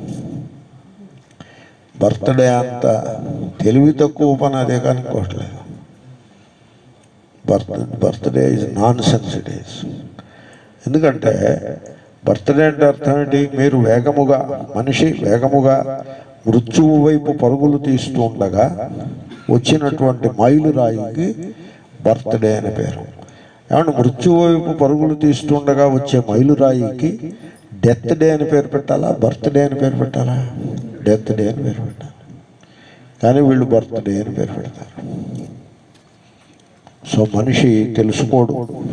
బర్త్డే అంత తెలివి తక్కువ పని అదే కానీ ఇంకోట్లేదు birth birthday is nonsense it is ఎందుకంటే బర్త్డే అంటే అర్థం ఏంటి మీరు వేగముగా మనిషి వేగముగా మృత్యువు వైపు పరుగులు తీస్తూ ఉండగా వచ్చినటువంటి మైలు రాయికి బర్త్డే అని పేరు ఏమంటే మృత్యువు వైపు పరుగులు తీస్తుండగా వచ్చే మైలురాయికి డెత్ డే అని పేరు పెట్టాలా బర్త్డే అని పేరు పెట్టాలా డెత్ డే అని పేరు పెట్టాలి కానీ వీళ్ళు బర్త్డే అని పేరు పెడతారు సో మనిషి తెలుసుకోడు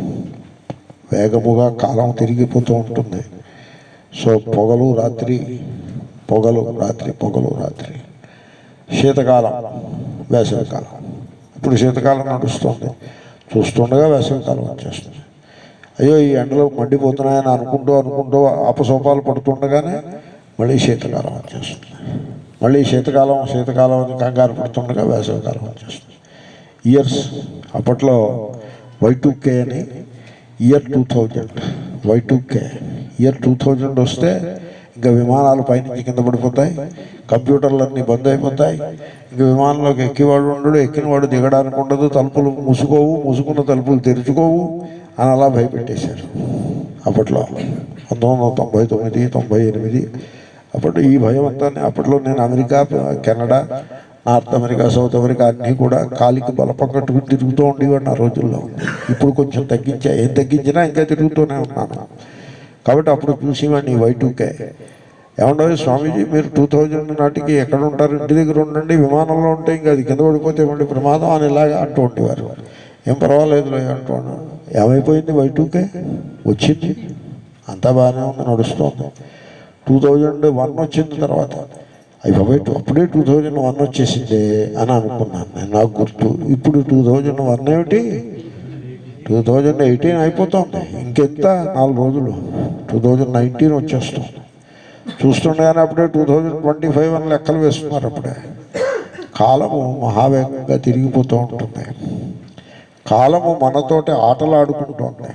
వేగముగా కాలం తిరిగిపోతూ ఉంటుంది సో పొగలు రాత్రి పొగలు రాత్రి పొగలు రాత్రి శీతకాలం వేసవికాలం ఇప్పుడు శీతకాలం నడుస్తుంది చూస్తుండగా వేసవికాలం వచ్చేస్తుంది అయ్యో ఈ ఎండలు మండిపోతున్నాయని అనుకుంటూ అనుకుంటూ అపసోపాలు పడుతుండగానే మళ్ళీ శీతకాలం వచ్చేస్తుంది మళ్ళీ శీతకాలం శీతకాలం అని కంగారు పడుతుండగా వేసవికాలం వచ్చేస్తుంది ఇయర్స్ అప్పట్లో వై టూ కే అని year two thousand Y two K year two thousand వస్తే ఇంకా విమానాలు పైనుంచి కింద పడిపోతాయి కంప్యూటర్లన్నీ బంద్ అయిపోతాయి ఇంకా విమానంలోకి ఎక్కేవాడు ఉండడు ఎక్కినవాడు దిగడానికి ఉండదు తలుపులు మూసుకోవు మూసుకున్న తలుపులు తెరుచుకోవు అని అలా భయపెట్టేశారు అప్పట్లో పంతొమ్మిది వందల తొంభై తొమ్మిది తొంభై ఎనిమిది అప్పట్లో ఈ భయం అంతా అప్పట్లో నేను America Canada North America South America అన్నీ కూడా కాలికి బలపం కట్టుకుని తిరుగుతూ ఉండేవాడిని ఆ రోజుల్లో ఇప్పుడు కొంచెం తగ్గించా ఏం తగ్గించినా ఇంకా తిరుగుతూనే ఉన్నాను కాబట్టి అప్పుడు చూసేవాడిని వై టూకే ఏమండో స్వామీజీ మీరు టూ థౌజండ్ నాటికి ఎక్కడ ఉంటారు ఇంటి దగ్గర ఉండండి విమానంలో ఉంటే ఇంకా అది కింద పడిపోతే ఇవ్వండి ప్రమాదం అని ఇలాగా అంటూ ఉండేవారు ఏం పర్వాలేదు అంటున్నాను ఏమైపోయింది వై టూకే వచ్చింది అంతా బాగానే ఉంది నడుస్తుంది టూ థౌజండ్ వన్ వచ్చింది తర్వాత అవి బాబాయ్ అప్పుడే టూ థౌజండ్ వన్ వచ్చేసిందే అని అనుకున్నాను నేను నాకు గుర్తు ఇప్పుడు టూ థౌజండ్ వన్ ఏమిటి టూ థౌజండ్ ఎయిటీన్ అయిపోతుంది ఇంకెంత నాలుగు రోజులు టూ థౌజండ్ నైన్టీన్ వచ్చేస్తుంది చూస్తుండగానే అప్పుడే టూ థౌజండ్ ట్వంటీ ఫైవ్ అని లెక్కలు వేస్తున్నారు అప్పుడే కాలము మహావేగంగా తిరిగిపోతూ ఉంటుంది కాలము మనతోటి ఆటలు ఆడుకుంటుంది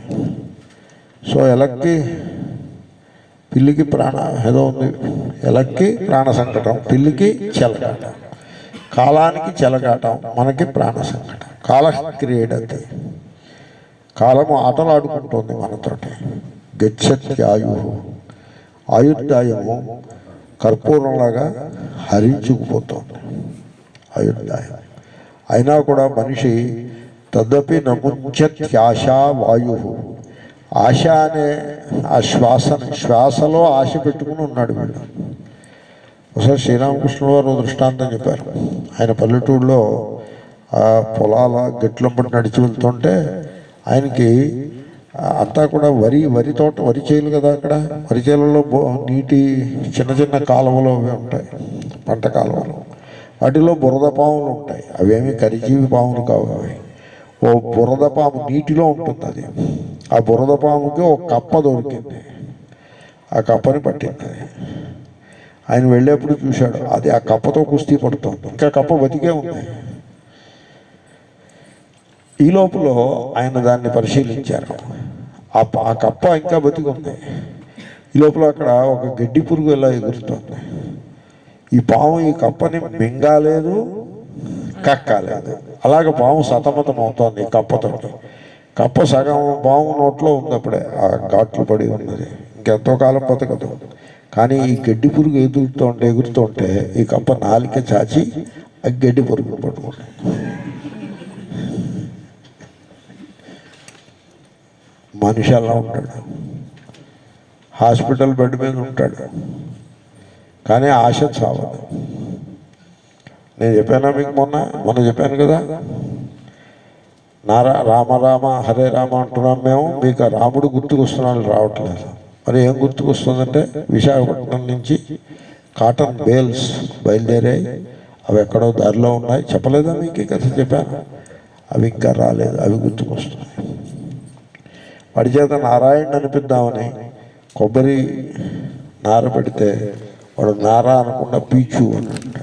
సో ఎలక్కి పిల్లికి ప్రాణ ఏదో ఉంది ఎలక్కి ప్రాణ సంకటం పిల్లికి చెలగాట కాలానికి చెలగాటం మనకి ప్రాణ సంకటం కాల క్రీడతి కాలము ఆటలు ఆడుకుంటుంది మనతోటి గచ్చత్యాయు ఆయుర్దాయము కర్పూరంలాగా హరించుకుపోతుంది ఆయుర్దాయం అయినా కూడా మనిషి తదపి నముంచత్యాశా వాయు ఆశ అనే ఆ శ్వాసని శ్వాసలో ఆశ పెట్టుకుని ఉన్నాడు వీడు ఒకసారి శ్రీరామకృష్ణుల వారు దృష్టాంతం చెప్పారు ఆయన పల్లెటూరులో ఆ పొలాల గట్లంపటి నడిచి వెళ్తుంటే ఆయనకి ఆ, అంతా కూడా వరి వరి తోట వరి చేలు కదా అక్కడ వరి చేలలో బో నీటి చిన్న చిన్న కాలువలు అవి ఉంటాయి పంట కాలువలు వాటిలో బురద పాములు ఉంటాయి అవేమి కరిజీవి పాములు కావు అవి ఓ బురద పాము నీటిలో ఉంటుంది అది ఆ బురద పాముకి ఒక కప్ప దొరికింది ఆ కప్పని పట్టింది అది ఆయన వెళ్ళేప్పుడు చూశాడు అది ఆ కప్పతో కుస్తీ పడుతోంది ఇంకా కప్ప బతికే ఉంది ఈ లోపల ఆయన దాన్ని పరిశీలించారు ఆ ప- ఆ కప్ప ఇంకా బతికి ఉంది ఈ లోపల అక్కడ ఒక గడ్డి పురుగు ఎలా ఎగురుతోంది ఈ పాము ఈ కప్పని మింగాలేదు కక్కాలేదు అలాగ పాము సతమతం అవుతోంది ఈ కప్పతో కప్ప సగం పాము నోట్లో ఉంది అప్పుడే ఆ ఘాట్లు పడి ఉన్నది ఇంకెంతో కాలం బతకదు కానీ ఈ గడ్డి పురుగు ఎగురుతుంటే ఎగురుతుంటే ఈ కప్ప నాలిక చాచి ఆ గడ్డి పురుగును పట్టుకుంటుంది మనిషి అలా ఉంటాడు హాస్పిటల్ బెడ్ మీద ఉంటాడు కానీ ఆశ చావదు నేను చెప్పానా మీకు మొన్న మొన్న చెప్పాను కదా నారా రామ రామ హరే రామ అంటున్నాం మేము మీకు ఆ రాముడు గుర్తుకొస్తున్నాడు రావట్లేదు మరి ఏం గుర్తుకొస్తుందంటే విశాఖపట్నం నుంచి కాటన్ బేల్స్ బయలుదేరాయి అవి ఎక్కడో దారిలో ఉన్నాయి చెప్పలేదా మీకు ఈ కథ చెప్పాను అవి ఇంకా రాలేదు అవి గుర్తుకొస్తున్నాయి వాడి చేత నారాయణ అనిపిద్దామని కొబ్బరి నార పెడితే వాడు నార అనకుండా పీచు అని అంటాడు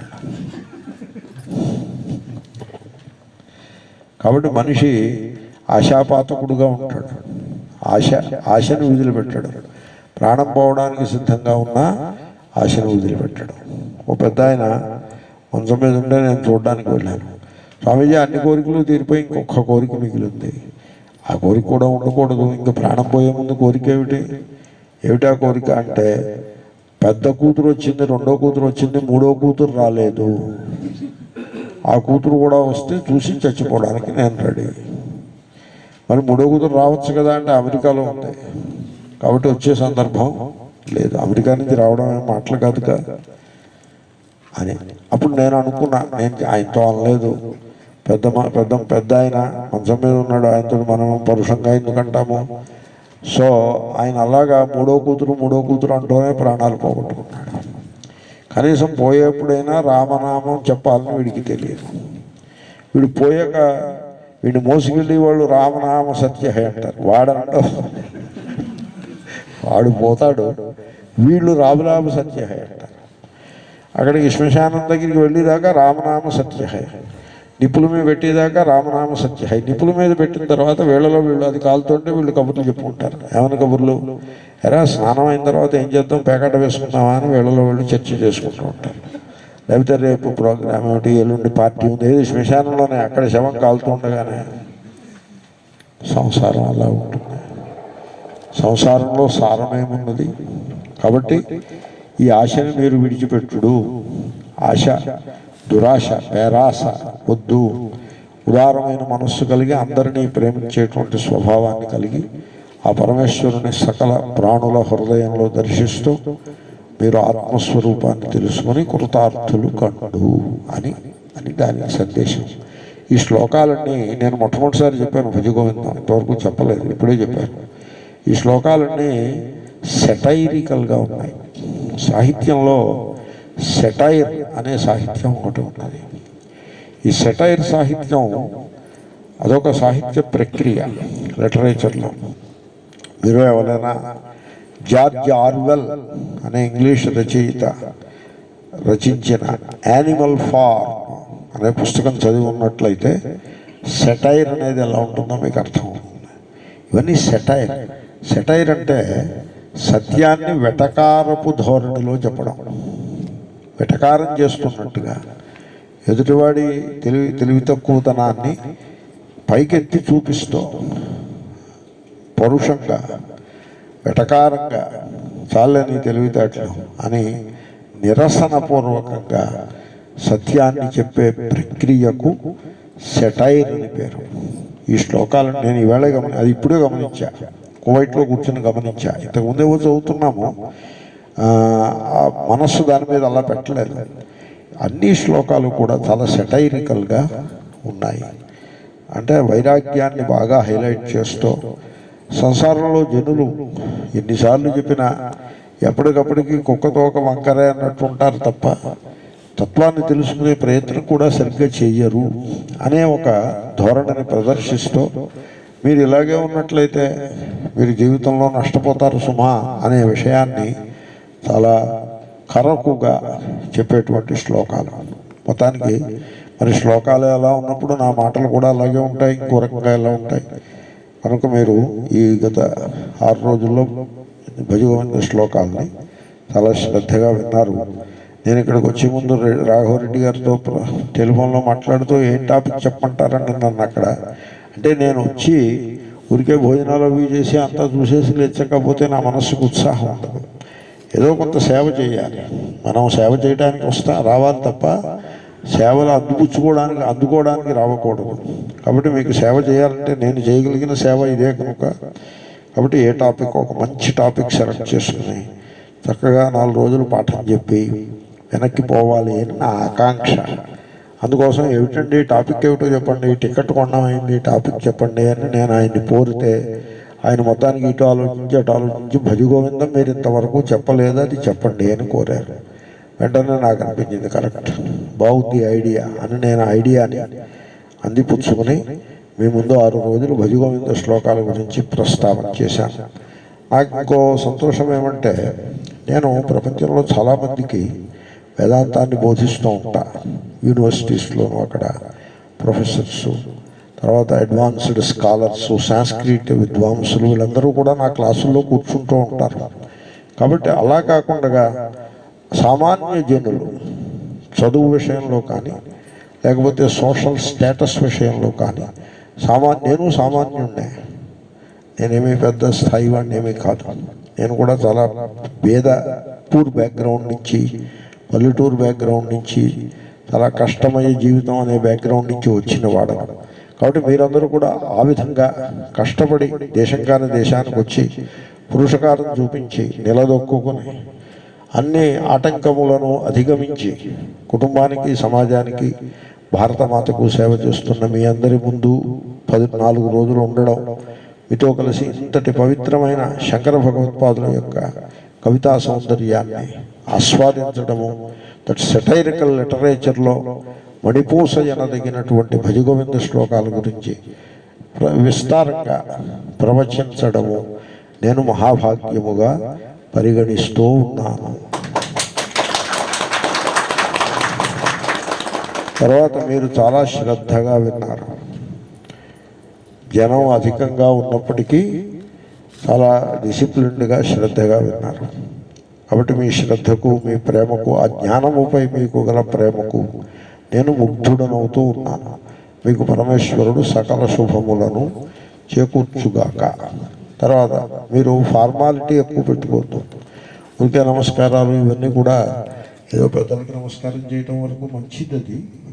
కాబట్టి మనిషి ఆశాపాతకుడుగా ఉంటాడు ఆశ ఆశను వదిలిపెట్టాడు ప్రాణం పోవడానికి సిద్ధంగా ఉన్న ఆశను వదిలిపెట్టాడు ఓ పెద్ద ఆయన మంచం మీద ఉంటే నేను చూడడానికి వెళ్ళాను స్వామీజీ అన్ని కోరికలు తీరిపోయి ఇంకొక కోరిక మిగిలింది ఆ కోరిక కూడా ఉండకూడదు ఇంకా ప్రాణం పోయే ముందు కోరిక ఏమిటి ఏమిటా కోరిక అంటే పెద్ద కూతురు వచ్చింది రెండో కూతురు వచ్చింది మూడో కూతురు రాలేదు ఆ కూతురు కూడా వస్తే చూసి చచ్చిపోవడానికి నేను రెడీ మరి మూడో కూతురు రావచ్చు కదా అంటే అమెరికాలో ఉంది కాబట్టి వచ్చే సందర్భం లేదు అమెరికా నుంచి రావడం ఏం మాటలు కాదు కదా అని అప్పుడు నేను అనుకున్నా నేను ఆయనతో అనలేదు పెద్ద మ- పెద్ద పెద్ద ఆయన మంచం మీద ఉన్నాడు ఆయనతో మనం పరుషంగా ఎందుకంటాము సో ఆయన అలాగా మూడో కూతురు మూడో కూతురు అంటూనే ప్రాణాలు పోగొట్టుకున్నాడు కనీసం పోయేప్పుడైనా రామనామం చెప్పాలని వీడికి తెలియదు వీడు పోయాక వీడిని మోసుకెళ్ళి వాళ్ళు రామనామ సత్యహే అంటారు వాడంటో వాడు పోతాడు వీళ్ళు రామనామ సత్యహే అంటారు అక్కడికి శ్మశానం దగ్గరికి వెళ్ళేదాకా రామనామ సత్యహై నిప్పుల మీద పెట్టేదాకా రామనామ సత్యహై నిప్పుల మీద పెట్టిన తర్వాత వీళ్ళలో వీళ్ళు అది కాలుతుంటే వీళ్ళు కబుర్లు చెప్పుకుంటారు ఏమైనా కబుర్లు ఎరా స్నానం అయిన తర్వాత ఏం చేద్దాం పేకాట వేసుకుందామా అని వీళ్ళలో వీళ్ళు చర్చ చేసుకుంటూ ఉంటారు లేకపోతే రేపు ప్రోగ్రామ్ ఏమిటి ఎల్లుండి పార్టీ ఉంది ఏది శ్మశానంలోనే అక్కడ శవం కాలుతుండగానే సంసారం అలా ఉంటుంది సంసారంలో సారమేమున్నది కాబట్టి ఈ ఆశని మీరు విడిచిపెట్టుడు ఆశ దురాశ పేరాశ వద్దు ఉదారమైన మనస్సు కలిగి అందరినీ ప్రేమించేటువంటి స్వభావాన్ని కలిగి ఆ పరమేశ్వరుని సకల ప్రాణుల హృదయంలో దర్శిస్తూ మీరు ఆత్మస్వరూపాన్ని తెలుసుకొని కృతార్థులు కండు అని అని దాని సందేశం ఈ శ్లోకాలన్నీ నేను మొట్టమొదటిసారి చెప్పాను భజగోవిందం ఇంతవరకు చెప్పలేదు ఇప్పుడే చెప్పాను ఈ శ్లోకాలన్నీ సెటైరికల్గా ఉన్నాయి సాహిత్యంలో సెటైర్ అనే సాహిత్యం ఒకటి ఉన్నది ఈ సెటైర్ సాహిత్యం అదొక సాహిత్య ప్రక్రియ లిటరేచర్లో మీరు ఎవరైనా జార్జ్ ఆర్వెల్ అనే ఇంగ్లీష్ రచయిత రచించిన యానిమల్ ఫార్మ్ అనే పుస్తకం చదివి ఉన్నట్లయితే సెటైర్ అనేది ఎలా ఉంటుందో మీకు అర్థం అవుతుంది ఇవన్నీ సెటైర్ సెటైర్ అంటే సత్యాన్ని వెటకారపు ధోరణిలో చెప్పడం వెటకారం చేస్తున్నట్టుగా ఎదుటివాడి తెలివి తెలివి తక్కువతనాన్ని పైకెత్తి చూపిస్తూ పరుషంగా వెటకారంగా చాలే నీ తెలివితేటలు అని నిరసనపూర్వకంగా సత్యాన్ని చెప్పే ప్రక్రియకు సెటైర్ అని పేరు ఈ శ్లోకాలను నేను ఈవేళ గమని అది ఇప్పుడే గమనించా కువైట్లో కూర్చొని గమనించా ఇంతకుముందు ఏవో చదువుతున్నాము ఆ, ఆ మనస్సు దాని మీద అలా పెట్టలేదు అన్ని శ్లోకాలు కూడా చాలా సెటైరికల్గా ఉన్నాయి అంటే వైరాగ్యాన్ని బాగా హైలైట్ చేస్తూ సంసారంలో జనులు ఎన్నిసార్లు చెప్పినా ఎప్పటికప్పటికి కుక్కతోక వంకరే అన్నట్టు ఉంటారు తప్ప తత్వాన్ని తెలుసుకునే ప్రయత్నం కూడా సరిగ్గా చెయ్యరు అనే ఒక ధోరణిని ప్రదర్శిస్తూ మీరు ఇలాగే ఉన్నట్లయితే మీరు జీవితంలో నష్టపోతారు సుమా అనే విషయాన్ని చాలా కరకుగా చెప్పేటువంటి శ్లోకాలు మొత్తానికి మరి శ్లోకాలు ఎలా ఉన్నప్పుడు నా మాటలు కూడా అలాగే ఉంటాయి ఇంకో రకంగా ఎలా ఉంటాయి కనుక మీరు ఈ గత ఆరు రోజుల్లో భజగోవింద శ్లోకాలని చాలా శ్రద్ధగా విన్నారు నేను ఇక్కడికి వచ్చే ముందు రె- రాఘవరెడ్డి గారితో ప్ర- టెలిఫోన్లో మాట్లాడుతూ ఏం టాపిక్ చెప్పమంటారని నన్ను అక్కడ అంటే నేను వచ్చి ఊరికే భోజనాలు అవి చేసి అంతా చూసేసి లేచకపోతే నా మనస్సుకు ఉత్సాహం ఉండదు ఏదో కొంత సేవ చేయాలి మనం సేవ చేయడానికి వస్తా రావాలి తప్ప సేవలు అందిపుచ్చుకోవడానికి అందుకోవడానికి రావకూడదు కాబట్టి మీకు సేవ చేయాలంటే నేను చేయగలిగిన సేవ ఇదే కనుక కాబట్టి ఏ టాపిక్ ఒక మంచి టాపిక్ సెలెక్ట్ చేసుకుని చక్కగా నాలుగు రోజులు పాఠం చెప్పి వెనక్కి పోవాలి అని నా ఆకాంక్ష అందుకోసం ఏమిటండి టాపిక్ ఏమిటో చెప్పండి టికెట్ కొనమైంది టాపిక్ చెప్పండి అని నేను ఆయన్ని కోరితే ఆయన మొత్తానికి ఇటు ఆలోచించి అటు ఆలోచించి భజగోవిందం మీరు ఇంతవరకు చెప్పలేదు అది చెప్పండి అని కోరారు వెంటనే నాకు అనిపించింది కరెక్ట్ బాగుంది ఐడియా అని నేను ఐడియాని అందిపుచ్చుకుని మీ ముందు ఆరు రోజులు భజగోవింద శ్లోకాల గురించి ప్రస్తావన చేశాను నాకు ఇంకో సంతోషం ఏమంటే నేను ప్రపంచంలో చాలామందికి వేదాంతాన్ని బోధిస్తూ ఉంటా యూనివర్సిటీస్లోనూ అక్కడ ప్రొఫెసర్సు తర్వాత అడ్వాన్స్డ్ స్కాలర్స్ సాంస్క్రిట్ విద్వాంసులు వీళ్ళందరూ కూడా నా క్లాసుల్లో కూర్చుంటూ ఉంటారు కాబట్టి అలా కాకుండా సామాన్య జనులు చదువు విషయంలో కానీ లేకపోతే సోషల్ స్టేటస్ విషయంలో కానీ సామాన్య నేను సామాన్యుడినే నేనేమీ పెద్ద స్థాయి వాడిని ఏమీ కాదు నేను కూడా చాలా పేద పూర్ బ్యాక్గ్రౌండ్ నుంచి పల్లెటూరు బ్యాక్గ్రౌండ్ నుంచి చాలా కష్టమయ్యే జీవితం అనే బ్యాక్గ్రౌండ్ నుంచి వచ్చిన వాడు కాబట్టి మీరందరూ కూడా ఆ విధంగా కష్టపడి దేశం కాని దేశానికి వచ్చి పురుషకారం చూపించి నిలదొక్కుని అన్ని ఆటంకములను అధిగమించి కుటుంబానికి సమాజానికి భారతమాతకు సేవ చేస్తున్న మీ అందరి ముందు పది నాలుగు రోజులు ఉండడం మీతో కలిసి ఇంతటి పవిత్రమైన శంకర భగవత్పాదుల యొక్క కవితా సౌందర్యాన్ని ఆస్వాదించడము దట్ సెటైరికల్ లిటరేచర్లో మణిపూస ఎనదగినటువంటి భజగోవింద శ్లోకాల గురించి ప్ర- విస్తారంగా ప్రవచించడము నేను మహాభాగ్యముగా పరిగణిస్తూ ఉన్నాను తర్వాత మీరు చాలా శ్రద్ధగా విన్నారు జనం అధికంగా ఉన్నప్పటికీ చాలా డిసిప్లిన్డ్గా శ్రద్ధగా విన్నారు కాబట్టి మీ శ్రద్ధకు మీ ప్రేమకు ఆ జ్ఞానముపై మీకు గల ప్రేమకు నేను ముగ్ధుడనవుతూ ఉన్నాను మీకు పరమేశ్వరుడు సకల శుభములను చేకూర్చుగాక తర్వాత మీరు ఫార్మాలిటీ ఎక్కువ పెట్టుకోవద్దు ఇంకే నమస్కారాలు ఇవన్నీ కూడా ఏదో పెద్దలకి నమస్కారం చేయడం వరకు మంచిది అది